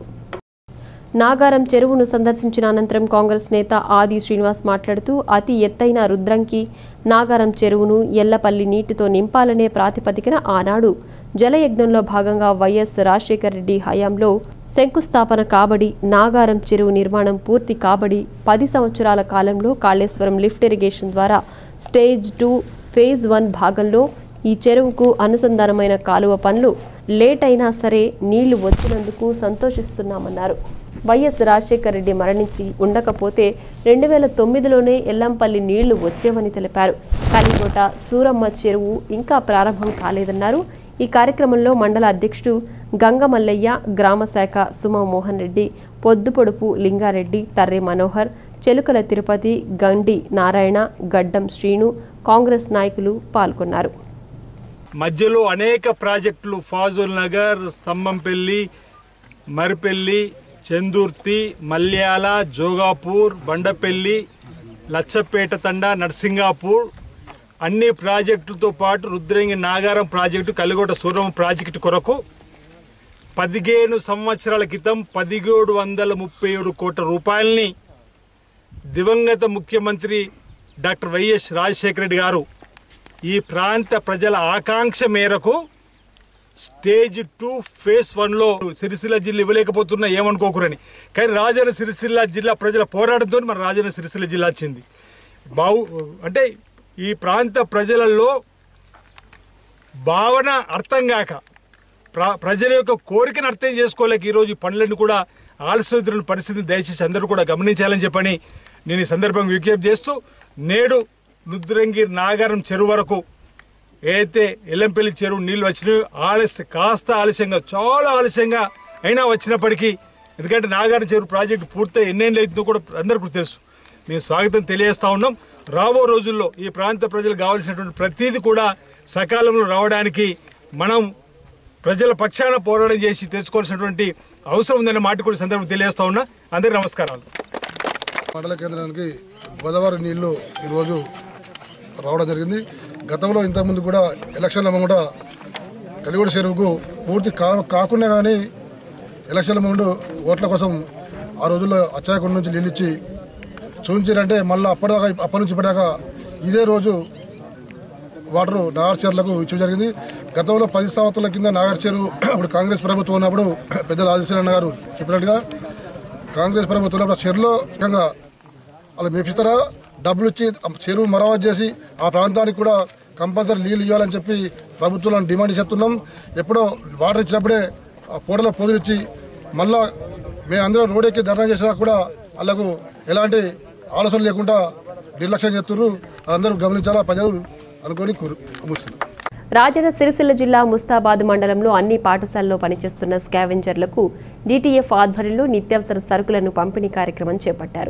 A: నాగారం చెరువును సందర్శించిన అనంతరం కాంగ్రెస్ నేత ఆది శ్రీనివాస్ మాట్లాడుతూ అతి ఎత్తైన రుద్రంకి నాగారం చెరువును ఎల్లపల్లి నీటితో నింపాలనే ప్రాతిపదికన ఆనాడు జలయజ్ఞంలో భాగంగా వైఎస్ రాజశేఖర రెడ్డి హయాంలో శంకుస్థాపన కాబడి నాగారం చెరువు నిర్మాణం పూర్తి కాబడి పది సంవత్సరాల కాలంలో కాళేశ్వరం లిఫ్ట్ ఇరిగేషన్ ద్వారా స్టేజ్ టూ ఫేజ్ వన్ భాగంలో ఈ చెరువుకు అనుసంధానమైన కాలువ పనులు లేట్ అయినా సరే నీళ్లు వచ్చినందుకు సంతోషిస్తున్నామన్నారు వైఎస్ రాజశేఖర రెడ్డి మరణించి ఉండకపోతే రెండు వేల తొమ్మిదిలోనే ఎల్లంపల్లి నీళ్లు వచ్చేవని తెలిపారు కలిగోట సూరమ్మ చెరువు ఇంకా ప్రారంభం కాలేదన్నారు ఈ కార్యక్రమంలో మండల అధ్యక్షుడు గంగమల్లయ్య గ్రామ శాఖ సుమమోహన్ రెడ్డి పొద్దుపొడుపు లింగారెడ్డి తర్రె మనోహర్ చెలుకల తిరుపతి గండి నారాయణ గడ్డం శ్రీను కాంగ్రెస్ నాయకులు పాల్గొన్నారు
N: మధ్యలో అనేక ప్రాజెక్టులు ఫాజుల్ నగర్ స్తంభంపల్లి మరిపెల్లి చందుర్తి మల్యాల జోగాపూర్ బండపల్లి లచ్చపేట తండా నర్సింగాపూర్ అన్ని ప్రాజెక్టులతో పాటు రుద్రంగి నాగారం ప్రాజెక్టు కలిగోట సూర్యం ప్రాజెక్టు కొరకు పదిహేను సంవత్సరాల క్రితం పదిహేడు వందల ముప్పై ఏడు కోట్ల రూపాయలని దివంగత ముఖ్యమంత్రి డాక్టర్ వైఎస్ రాజశేఖర రెడ్డి గారు ఈ ప్రాంత ప్రజల ఆకాంక్ష మేరకు స్టేజ్ టూ ఫేస్ వన్లో సిరిసిల్ల జిల్లా ఇవ్వలేకపోతున్నా ఏమనుకోకురని కానీ రాజన్న సిరిసిల్ల జిల్లా ప్రజల పోరాటంతో మన రాజన్న సిరిసిల్ల జిల్లా వచ్చింది బావు అంటే ఈ ప్రాంత ప్రజలలో భావన అర్థం కాక ప్ర ప్రజల యొక్క కోరికను అర్థం చేసుకోలేక ఈరోజు ఈ పనులన్నీ కూడా ఆలస్యతున్న పరిస్థితిని దయచేసి అందరూ కూడా గమనించాలని చెప్పని నేను ఈ సందర్భంగా విజ్ఞప్తి చేస్తూ నేడు రుద్రంగి నాగారం చెరువు వరకు ఏదైతే ఎల్లంపల్లి చెరువు నీళ్ళు వచ్చినాయో ఆలస్యం కాస్త ఆలస్యంగా చాలా ఆలస్యంగా అయినా వచ్చినప్పటికీ ఎందుకంటే నాగారం చెరువు ప్రాజెక్టు పూర్తయి ఎన్నేళ్ళు అవుతుందో కూడా అందరికీ తెలుసు మేము స్వాగతం తెలియజేస్తా ఉన్నాం రాబో రోజుల్లో ఈ ప్రాంత ప్రజలకు కావాల్సినటువంటి ప్రతిదీ కూడా సకాలంలో రావడానికి మనం ప్రజల పక్షాన పోరాటం చేసి తెచ్చుకోవాల్సినటువంటి అవసరం ఉందనే మాట కూడా ఈ సందర్భంగా తెలియజేస్తా ఉన్నా అందరికీ నమస్కారాలు
O: మండల కేంద్రానికి గోదావరి నీళ్లు ఈరోజు రావడం జరిగింది గతంలో ఇంతకుముందు కూడా ఎలక్షన్ల ముందు కలిగూడ చెరువుకు పూర్తి కా కాకుండా కానీ ఎలక్షన్ల ముందు ఓట్ల కోసం ఆ రోజుల్లో అచ్చాయకొండ నుంచి నీళ్ళు ఇచ్చి చూపించారంటే మళ్ళీ అప్పటిదాకా అప్పటి నుంచి ఇప్పటిదాకా ఇదే రోజు వాటర్ నాగర్ చెరువులకు ఇచ్చడం జరిగింది గతంలో పది సంవత్సరాల కింద నాగర్ చెరువు అప్పుడు కాంగ్రెస్ ప్రభుత్వం ఉన్నప్పుడు పెద్దలు ఆదిశీలన్న గారు చెప్పినట్టుగా కాంగ్రెస్ ప్రభుత్వం ఉన్నప్పుడు ఆ చెరువులో ముఖ్యంగా వాళ్ళు మేపిస్తారా డబ్బులు ఇచ్చి ఆ చెరువు మరమ్మతు చేసి ఆ ప్రాంతానికి కూడా కంపల్సరీ నీళ్ళు ఇవ్వాలని చెప్పి ప్రభుత్వం డిమాండ్ చేస్తున్నాం ఎప్పుడో వాటర్ ఇచ్చినప్పుడే ఆ పూటలో పొదులు ఇచ్చి మళ్ళా మేము అందరం రోడ్ ఎక్కి ధర్నా చేసినా కూడా వాళ్ళకు ఎలాంటి ఆలోచన లేకుండా నిర్లక్ష్యం చేస్తున్నారు అందరూ గమనించాలా ప్రజలు అనుకొని కోరు ముగిస్తున్నారు
A: రాజన్న సిరిసిల్ల జిల్లా ముస్తాబాద్ మండలంలో అన్ని పాఠశాలల్లో పనిచేస్తున్న స్కావెంజర్లకు డీటీఎఫ్ ఆధ్వర్యంలో నిత్యావసర సరుకులను పంపిణీ కార్యక్రమం చేపట్టారు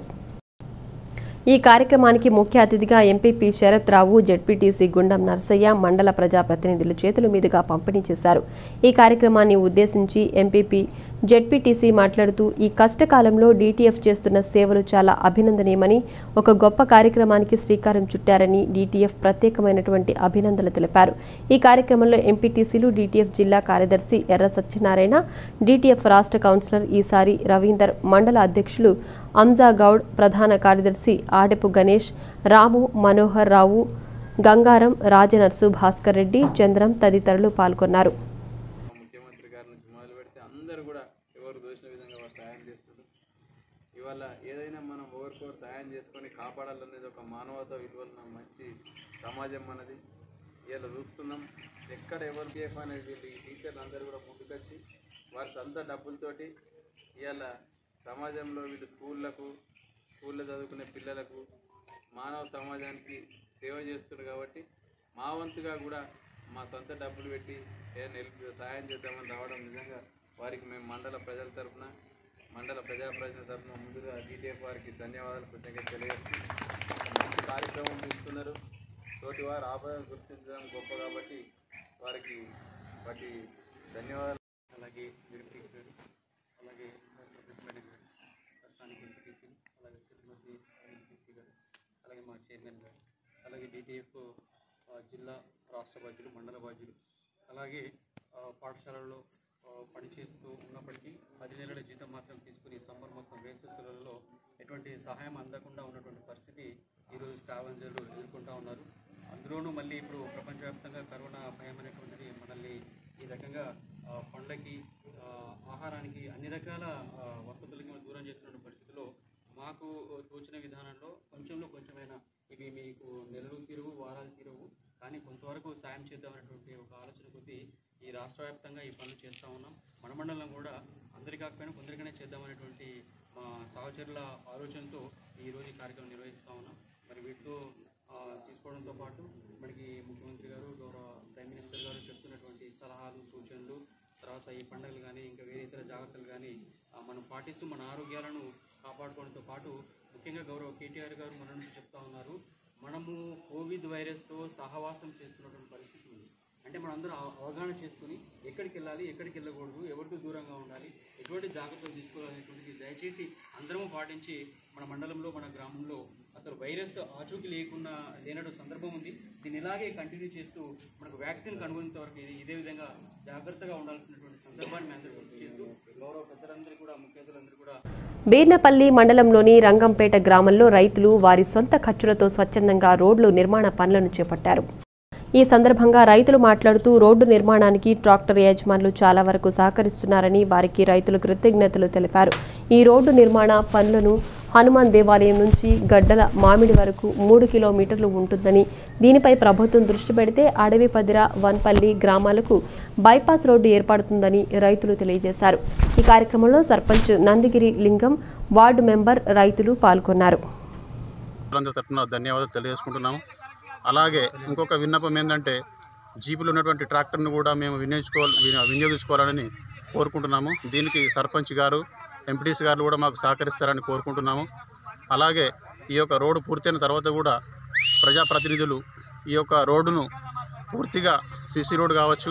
A: ఈ కార్యక్రమానికి ముఖ్య అతిథిగా ఎంపీపీ శరత్ రావు జెడ్పీటీసీ గుండం నర్సయ్య మండల ప్రజాప్రతినిధుల చేతుల మీదుగా పంపిణీ చేశారు ఈ కార్యక్రమాన్ని ఉద్దేశించి ఎంపీపీ జెడ్పీటీసీ మాట్లాడుతూ ఈ కష్టకాలంలో డీటీఎఫ్ చేస్తున్న సేవలు చాలా అభినందనీయమని ఒక గొప్ప కార్యక్రమానికి శ్రీకారం చుట్టారని డీటీఎఫ్ ప్రత్యేకమైనటువంటి అభినందనలు తెలిపారు ఈ కార్యక్రమంలో ఎంపీటీసీలు డీటీఎఫ్ జిల్లా కార్యదర్శి ఎర్ర సత్యనారాయణ డీటీఎఫ్ రాష్ట్ర కౌన్సిలర్ ఈసారి రవీందర్ మండల అధ్యక్షులు అంజా గౌడ్ ప్రధాన కార్యదర్శి ఆడెపు గణేష్ రాము మనోహర్ రావు గంగారం రాజనర్సు భాస్కర్ రెడ్డి చంద్రం తదితరులు పాల్గొన్నారు
C: ముఖ్యమంత్రి గారి నుంచి మొదలు పెడితే అందరూ కూడా ఎవరు దోచిన విధంగా వారు సాయం చేస్తారు ఇవాళ ఏదైనా మనం ఒకరికొకరు సాయం చేసుకొని కాపాడాలనేది ఒక మానవత విలువల మంచి సమాజం మనది ఇలా చూస్తున్నాం ఎక్కడ ఎవరు కేఫ్ అనేది వీళ్ళు ఈ టీచర్లు అందరూ కూడా ముందుకొచ్చి వారి సొంత డబ్బులతోటి ఇవాళ సమాజంలో వీళ్ళు స్కూళ్ళకు స్కూల్లో చదువుకునే పిల్లలకు మానవ సమాజానికి సేవ చేస్తున్నారు కాబట్టి మా వంతుగా కూడా మా సొంత డబ్బులు పెట్టి ఏదైనా హెల్ప్ సహాయం చేద్దామని రావడం నిజంగా వారికి మేము మండల ప్రజల తరఫున మండల ప్రజాప్రతినిధుల తరఫున ముందుగా జీటీఎఫ్ వారికి ధన్యవాదాలు కృతజ్ఞత తెలియజేస్తూ మంచి కార్యక్రమం తీసుకున్నారు తోటి వారు ఆపదను గుర్తించడం గొప్ప కాబట్టి వారికి వాటి ధన్యవాదాలు
P: అలాగే లిరిక్స్ గారు అలాగే మేడం గారు ప్రస్తుతానికి ఎంపీటీసీ అలాగే తిరుమతి ఎంపీసీ గారు అలాగే మా చైర్మన్ గారు అలాగే డిటిఎఫ్ జిల్లా రాష్ట్ర బాధ్యులు మండల బాధ్యులు అలాగే ఆ, పాఠశాలల్లో ఆ, పనిచేస్తూ ఉన్నప్పటికీ పది నెలల జీతం మాత్రం తీసుకుని సమ్మర్ మొత్తం వేసెస్లలో ఎటువంటి సహాయం అందకుండా ఉన్నటువంటి పరిస్థితి ఈరోజు స్టావెంజర్లు ఎదుర్కొంటూ ఉన్నారు అందులోనూ మళ్ళీ ఇప్పుడు ప్రపంచవ్యాప్తంగా కరోనా భయం అనేటువంటిది మనల్ని ఈ రకంగా ఆ, పండ్లకి ఆ, ఆహారానికి అన్ని రకాల ఆ, వసతులకి మనం దూరం చేస్తున్న పరిస్థితిలో మాకు తోచిన విధానంలో కొంచెంలో కొంచెమైనా ఇవి మీకు నెలలు తీరవు వారాలు తీరవు కానీ కొంతవరకు సాయం చేద్దామనేటువంటి ఒక ఆలోచన కొద్దీ ఈ రాష్ట్ర వ్యాప్తంగా ఈ పనులు చేస్తూ ఉన్నాం మన మండలం కూడా అందరి కాకపోయినా కొందరికైనా చేద్దామనేటువంటి మా సహచరుల ఆలోచనతో ఈరోజు ఈ కార్యక్రమం నిర్వహిస్తూ ఉన్నాం మరి వీటితో ఆ, తీసుకోవడంతో పాటు మనకి ముఖ్యమంత్రి గారు గౌరవ ప్రైమ్ మినిస్టర్ గారు చెప్తున్నటువంటి సలహాలు సూచనలు తర్వాత ఈ పండుగలు కానీ ఇంకా వేరే ఇతర జాగ్రత్తలు కానీ ఆ, మనం పాటిస్తూ మన ఆరోగ్యాలను కాపాడుకోవడంతో పాటు ముఖ్యంగా గౌరవ కేటీఆర్ గారు మన నుంచి చెప్తా ఉన్నారు మనము కోవిడ్ వైరస్తో సహవాసం చేస్తున్నటువంటి పరిస్థితి ఉంది అంటే మనందరం అవ- అవగాహన చేసుకుని ఎక్కడికి వెళ్ళాలి ఎక్కడికి వెళ్ళకూడదు ఎవరికి దూరంగా ఉండాలి ఎటువంటి జాగ్రత్తలు తీసుకోవాలనేటువంటిది దయచేసి అందరము పాటించి మన మండలంలో మన గ్రామంలో అసలు వైరస్ ఆచూకీ లేకుండా లేనట్టు సందర్భం ఉంది దీన్ని ఇలాగే కంటిన్యూ చేస్తూ మనకు వ్యాక్సిన్ కనుగొనేంత వరకు ఇది ఇదే విధంగా జాగ్రత్తగా ఉండాల్సినటువంటి సందర్భాన్ని మేము అందరూ గుర్తు చేస్తూ గౌరవ పెద్దలందరూ కూడా ముఖ్య అతిథులందరూ కూడా
A: బీర్నపల్లి మండలంలోని రంగంపేట గ్రామంలో రైతులు వారి సొంత ఖర్చులతో స్వచ్ఛందంగా రోడ్లు నిర్మాణ పనులను చేపట్టారు ఈ సందర్భంగా రైతులు మాట్లాడుతూ రోడ్డు నిర్మాణానికి ట్రాక్టర్ యజమానులు చాలా వరకు సహకరిస్తున్నారని వారికి రైతులు కృతజ్ఞతలు తెలిపారు ఈ రోడ్డు నిర్మాణ పనులను హనుమాన్ దేవాలయం నుంచి గడ్డల మామిడి వరకు మూడు కిలోమీటర్లు ఉంటుందని దీనిపై ప్రభుత్వం దృష్టి పెడితే అడవి పదిర వన్పల్లి గ్రామాలకు బైపాస్ రోడ్డు ఏర్పడుతుందని రైతులు తెలియజేశారు ఈ కార్యక్రమంలో సర్పంచ్ నందిగిరి లింగం వార్డు మెంబర్ రైతులు పాల్గొన్నారు
Q: అందరి తరఫున ధన్యవాదాలు తెలియజేసుకుంటున్నాము అలాగే ఇంకొక విన్నపం ఏంటంటే జీపులు ఉన్నటువంటి ట్రాక్టర్ను కూడా మేము వినియోగించుకోవాలి విని- వినియోగించుకోవాలని కోరుకుంటున్నాము దీనికి సర్పంచ్ గారు ఎంపీటీసీ గారు కూడా మాకు సహకరిస్తారని కోరుకుంటున్నాము అలాగే ఈ యొక్క రోడ్డు పూర్తయిన తర్వాత కూడా ప్రజాప్రతినిధులు ఈ యొక్క రోడ్డును పూర్తిగా సిసి రోడ్ కావచ్చు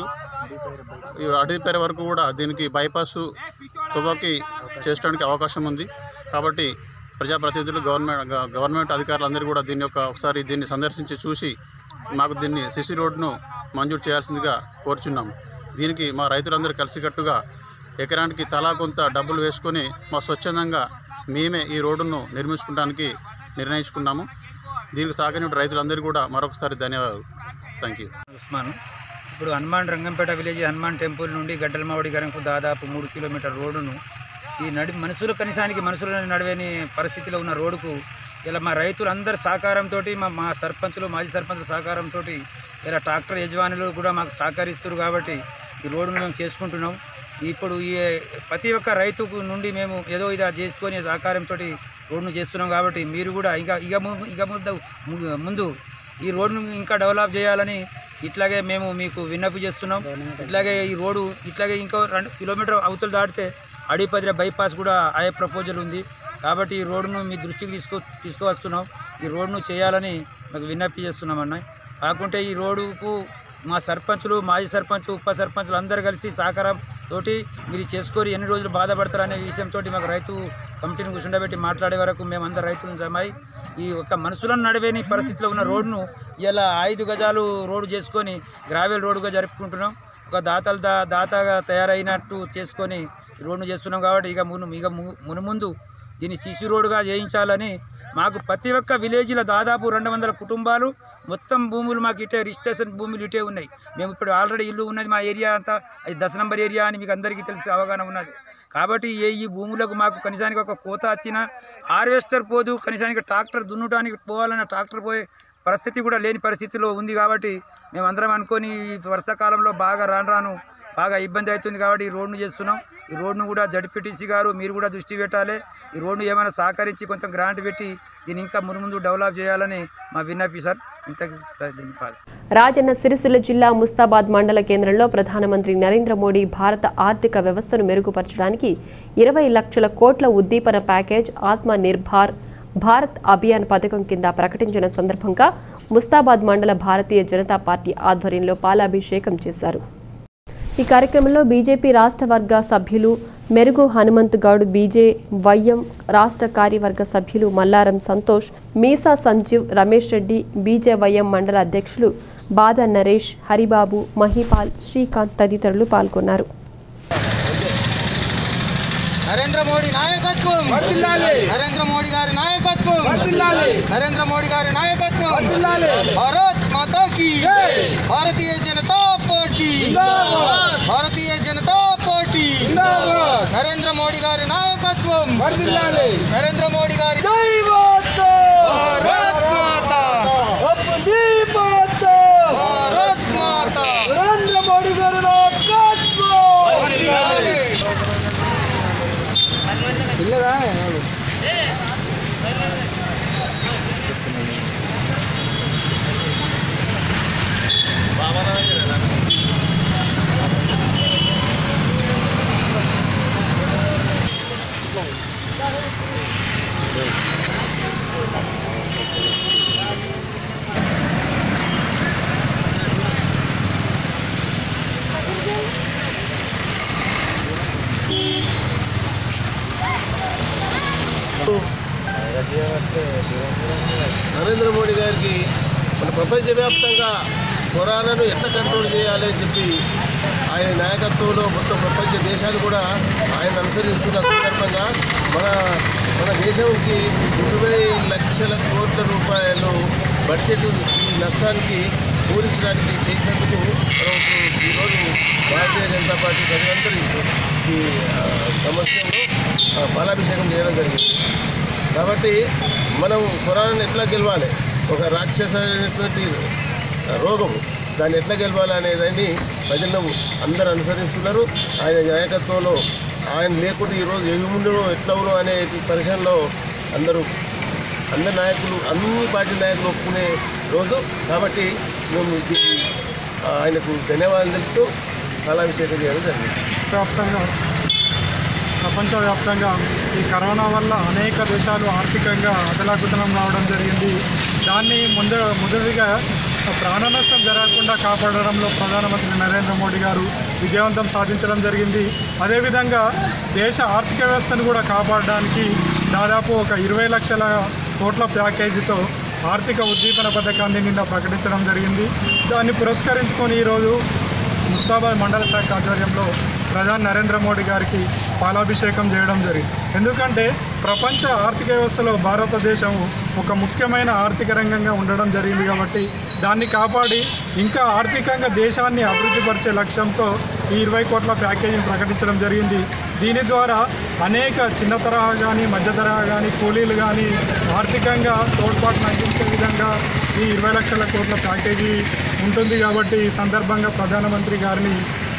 Q: ఈ అడవిపేర వరకు కూడా దీనికి బైపాస్ తువ్వకి చేసడానికి అవకాశం ఉంది కాబట్టి ప్రజాప్రతినిధులు గవర్నమెంట్ గ- గవర్నమెంట్ అధికారులందరూ కూడా దీన్ని యొక్క ఒకసారి దీన్ని సందర్శించి చూసి మాకు దీన్ని సిసి రోడ్డును మంజూరు చేయాల్సిందిగా కోరుచున్నాం దీనికి మా రైతులందరూ కలిసికట్టుగా ఎకరానికి తలా కొంత డబ్బులు వేసుకొని మా స్వచ్ఛందంగా మేమే ఈ రోడ్డును నిర్మించుకోవడానికి నిర్ణయించుకున్నాము దీనికి సహకరించిన రైతులందరికీ కూడా మరొకసారి ధన్యవాదాలు థ్యాంక్ యూ
R: ఉస్మాన్ ఇప్పుడు హనుమాన్ రంగంపేట విలేజ్ హనుమాన్ టెంపుల్ నుండి గడ్డలమావడి గరంకు దాదాపు మూడు కిలోమీటర్ రోడ్డును ఈ నడి మనుషులు కనీసానికి మనుషులు నడవని పరిస్థితిలో ఉన్న రోడ్డుకు ఇలా మా రైతులందరి సహకారంతో మా మా సర్పంచులు మాజీ సర్పంచుల సహకారంతో ఇలా ట్రాక్టర్ యజమానులు కూడా మాకు సహకరిస్తారు కాబట్టి ఈ రోడ్డును మేము చేసుకుంటున్నాం ఇప్పుడు ఈ ప్రతి ఒక్క రైతుకు నుండి మేము ఏదో ఇది చేసుకొని సహకారంతో రోడ్డును చేస్తున్నాం కాబట్టి మీరు కూడా ఇక ఇక ము- ఇక ముందు ము- ముందు ఈ రోడ్డును ఇంకా డెవలప్ చేయాలని ఇట్లాగే మేము మీకు విన్నపు చేస్తున్నాం ఇట్లాగే ఈ రోడ్డు ఇట్లాగే ఇంకో రెండు కిలోమీటర్ అవతలు దాటితే అడిపదిర బైపాస్ కూడా అయ్యే ప్రపోజల్ ఉంది కాబట్టి ఈ రోడ్డును మీ దృష్టికి తీసుకో తీసుకువస్తున్నాం ఈ రోడ్డును చేయాలని మాకు విన్నపి చేస్తున్నాం అన్న కాకుంటే ఈ రోడ్డుకు మా సర్పంచులు మాజీ సర్పంచ్ ఉప సర్పంచులు అందరు కలిసి సహకారం తోటి మీరు చేసుకొని ఎన్ని రోజులు బాధపడతారనే విషయంతో మాకు రైతు కమిటీని కూర్చుండబెట్టి మాట్లాడే వరకు మేమందరం రైతులను జమాయి ఈ ఒక మనుషులను నడివేని పరిస్థితిలో ఉన్న రోడ్డును ఇలా ఐదు గజాలు రోడ్డు చేసుకొని గ్రావెల్ రోడ్డుగా జరుపుకుంటున్నాం ఒక దాతలు దా దాతగా తయారైనట్టు చేసుకొని ఈ రోడ్డును చేస్తున్నాం కాబట్టి ఇక మును ఇక ము- మునుముందు దీన్ని సిసి రోడ్డుగా చేయించాలని మాకు ప్రతి ఒక్క విలేజ్లో దాదాపు రెండు వందల కుటుంబాలు మొత్తం భూములు మాకు ఇటే రిజిస్ట్రేషన్ భూములు ఇటే ఉన్నాయి మేము ఇప్పుడు ఆల్రెడీ ఇల్లు ఉన్నది మా ఏరియా అంతా అది దశ నంబర్ ఏరియా అని మీకు అందరికీ తెలిసి అవగాహన ఉన్నది కాబట్టి ఏ ఈ భూములకు మాకు కనీసానికి ఒక కోత వచ్చినా హార్వెస్టర్ పోదు కనీసానికి ట్రాక్టర్ దున్నటానికి పోవాలన్న ట్రాక్టర్ పోయే పరిస్థితి కూడా లేని పరిస్థితిలో ఉంది కాబట్టి మేమందరం అనుకొని ఈ వర్షాకాలంలో బాగా రాను రాను బాగా ఇబ్బంది అవుతుంది కాబట్టి ఈ రోడ్ను చేస్తున్నాం ఈ రోడ్ను కూడా జడ్పీటీసీ గారు మీరు కూడా దృష్టి పెట్టాలి ఈ రోడ్ను ఏమైనా సహకరించి కొంచెం గ్రాంట్ పెట్టి దీన్ని ఇంకా మునుముందు డెవలప్ చేయాలని మా విన్నపి సార్ ఇంతకు ధన్యవాదాలు
A: రాజన్న సిరిసిల్ల జిల్లా ముస్తాబాద్ మండల కేంద్రంలో ప్రధానమంత్రి నరేంద్ర మోడీ భారత ఆర్థిక వ్యవస్థను మెరుగుపరచడానికి ఇరవై లక్షల కోట్ల ఉద్దీపన ప్యాకేజ్ ఆత్మ నిర్భార్ భారత్ అభియాన్ పథకం కింద ప్రకటించిన సందర్భంగా ముస్తాబాద్ మండల భారతీయ జనతా పార్టీ ఆధ్వర్యంలో పాలాభిషేకం చేశారు ఈ కార్యక్రమంలో బీజేపీ రాష్ట్ర వర్గ సభ్యులు మెరుగు హనుమంత్ గౌడ్ బీజే వైఎం రాష్ట్ర కార్యవర్గ సభ్యులు మల్లారం సంతోష్ మీసా సంజీవ్ రమేష్ రెడ్డి బీజే వైఎం మండల అధ్యక్షులు బాద నరేష్ హరిబాబు మహిపాల్ శ్రీకాంత్ తదితరులు పాల్గొన్నారు
S: నరేంద్ర మోడీ నాయకత్వం నరేంద్ర మోడీ గారి నాయకత్వం నరేంద్ర మోడీ గారి నాయకత్వం భారత్ మాతా की భారతీయ జనతా పార్టీ భారతీయ జనతా పార్టీ నరేంద్ర మోడీ గారి నాయకత్వం నరేంద్ర మోడీ గారి భారత్ మాతా భారత్ మాతా నరేంద్ర మోడీ గారి నాయకత్వం
T: నరేంద్ర మోడీ గారికి మన ప్రపంచవ్యాప్తంగా కరోనాను ఎట్లా కంట్రోల్ చేయాలి అని చెప్పి ఆయన నాయకత్వంలో మొత్తం ప్రపంచ దేశాలు కూడా ఆయన అనుసరిస్తున్న సందర్భంగా మన మన దేశంకి ఇరవై లక్షల కోట్ల రూపాయలు బడ్జెట్ ఈ నష్టానికి పూరించడానికి చేసినందుకు మనం ఈరోజు భారతీయ జనతా పార్టీ ప్రజలందరూ ఈ ఆ, సమస్యలో ఆ, పాలాభిషేకం చేయడం జరిగింది కాబట్టి మనం కరోనాను ఎట్లా గెలవాలి ఒక రాక్షసమైనటువంటి రోగం దాన్ని ఎట్లా గెలవాలి అనేదాన్ని ప్రజలు అందరూ అనుసరిస్తున్నారు ఆయన నాయకత్వంలో ఆయన లేకుండా ఈరోజు ఏముండో ఎట్లా ఉన్నో అనే పరిశీలనలో అందరూ అందరి నాయకులు అన్ని పార్టీ నాయకులు ఒప్పుకునే రోజు కాబట్టి మేము దీనికి ఆ, ఆయనకు ధన్యవాదాలు తెలుపుతూ కళాభిషేకం చేయడం జరిగింది
U: వ్యాప్తంగా ప్రపంచవ్యాప్తంగా ఈ కరోనా వల్ల అనేక దేశాలు ఆర్థికంగా అదలాకుతలం రావడం జరిగింది దాన్ని ముందు మొదటిగా ప్రాణ నష్టం జరగకుండా కాపాడడంలో ప్రధానమంత్రి నరేంద్ర మోడీ గారు విజయవంతం సాధించడం జరిగింది అదేవిధంగా దేశ ఆర్థిక వ్యవస్థను కూడా కాపాడడానికి దాదాపు ఒక ఇరవై లక్షల కోట్ల ప్యాకేజీతో ఆర్థిక ఉద్దీపన పథకాన్ని నిన్న ప్రకటించడం జరిగింది దాన్ని పురస్కరించుకొని ఈరోజు ముస్తాబాద్ మండల శాఖ ఆధ్వర్యంలో ప్రధాని నరేంద్ర మోడీ గారికి పాలాభిషేకం చేయడం జరిగింది ఎందుకంటే ప్రపంచ ఆర్థిక వ్యవస్థలో భారతదేశం ఒక ముఖ్యమైన ఆర్థిక రంగంగా ఉండడం జరిగింది కాబట్టి దాన్ని కాపాడి ఇంకా ఆర్థికంగా దేశాన్ని అభివృద్ధిపరిచే లక్ష్యంతో ఈ ఇరవై కోట్ల ప్యాకేజీని ప్రకటించడం జరిగింది దీని ద్వారా అనేక చిన్న తరహా కానీ మధ్య తరహా కానీ కూలీలు కానీ ఆర్థికంగా తోడ్పాటును అందించే విధంగా ఈ ఇరవై లక్షల కోట్ల ప్యాకేజీ ఉంటుంది కాబట్టి ఈ సందర్భంగా ప్రధానమంత్రి గారిని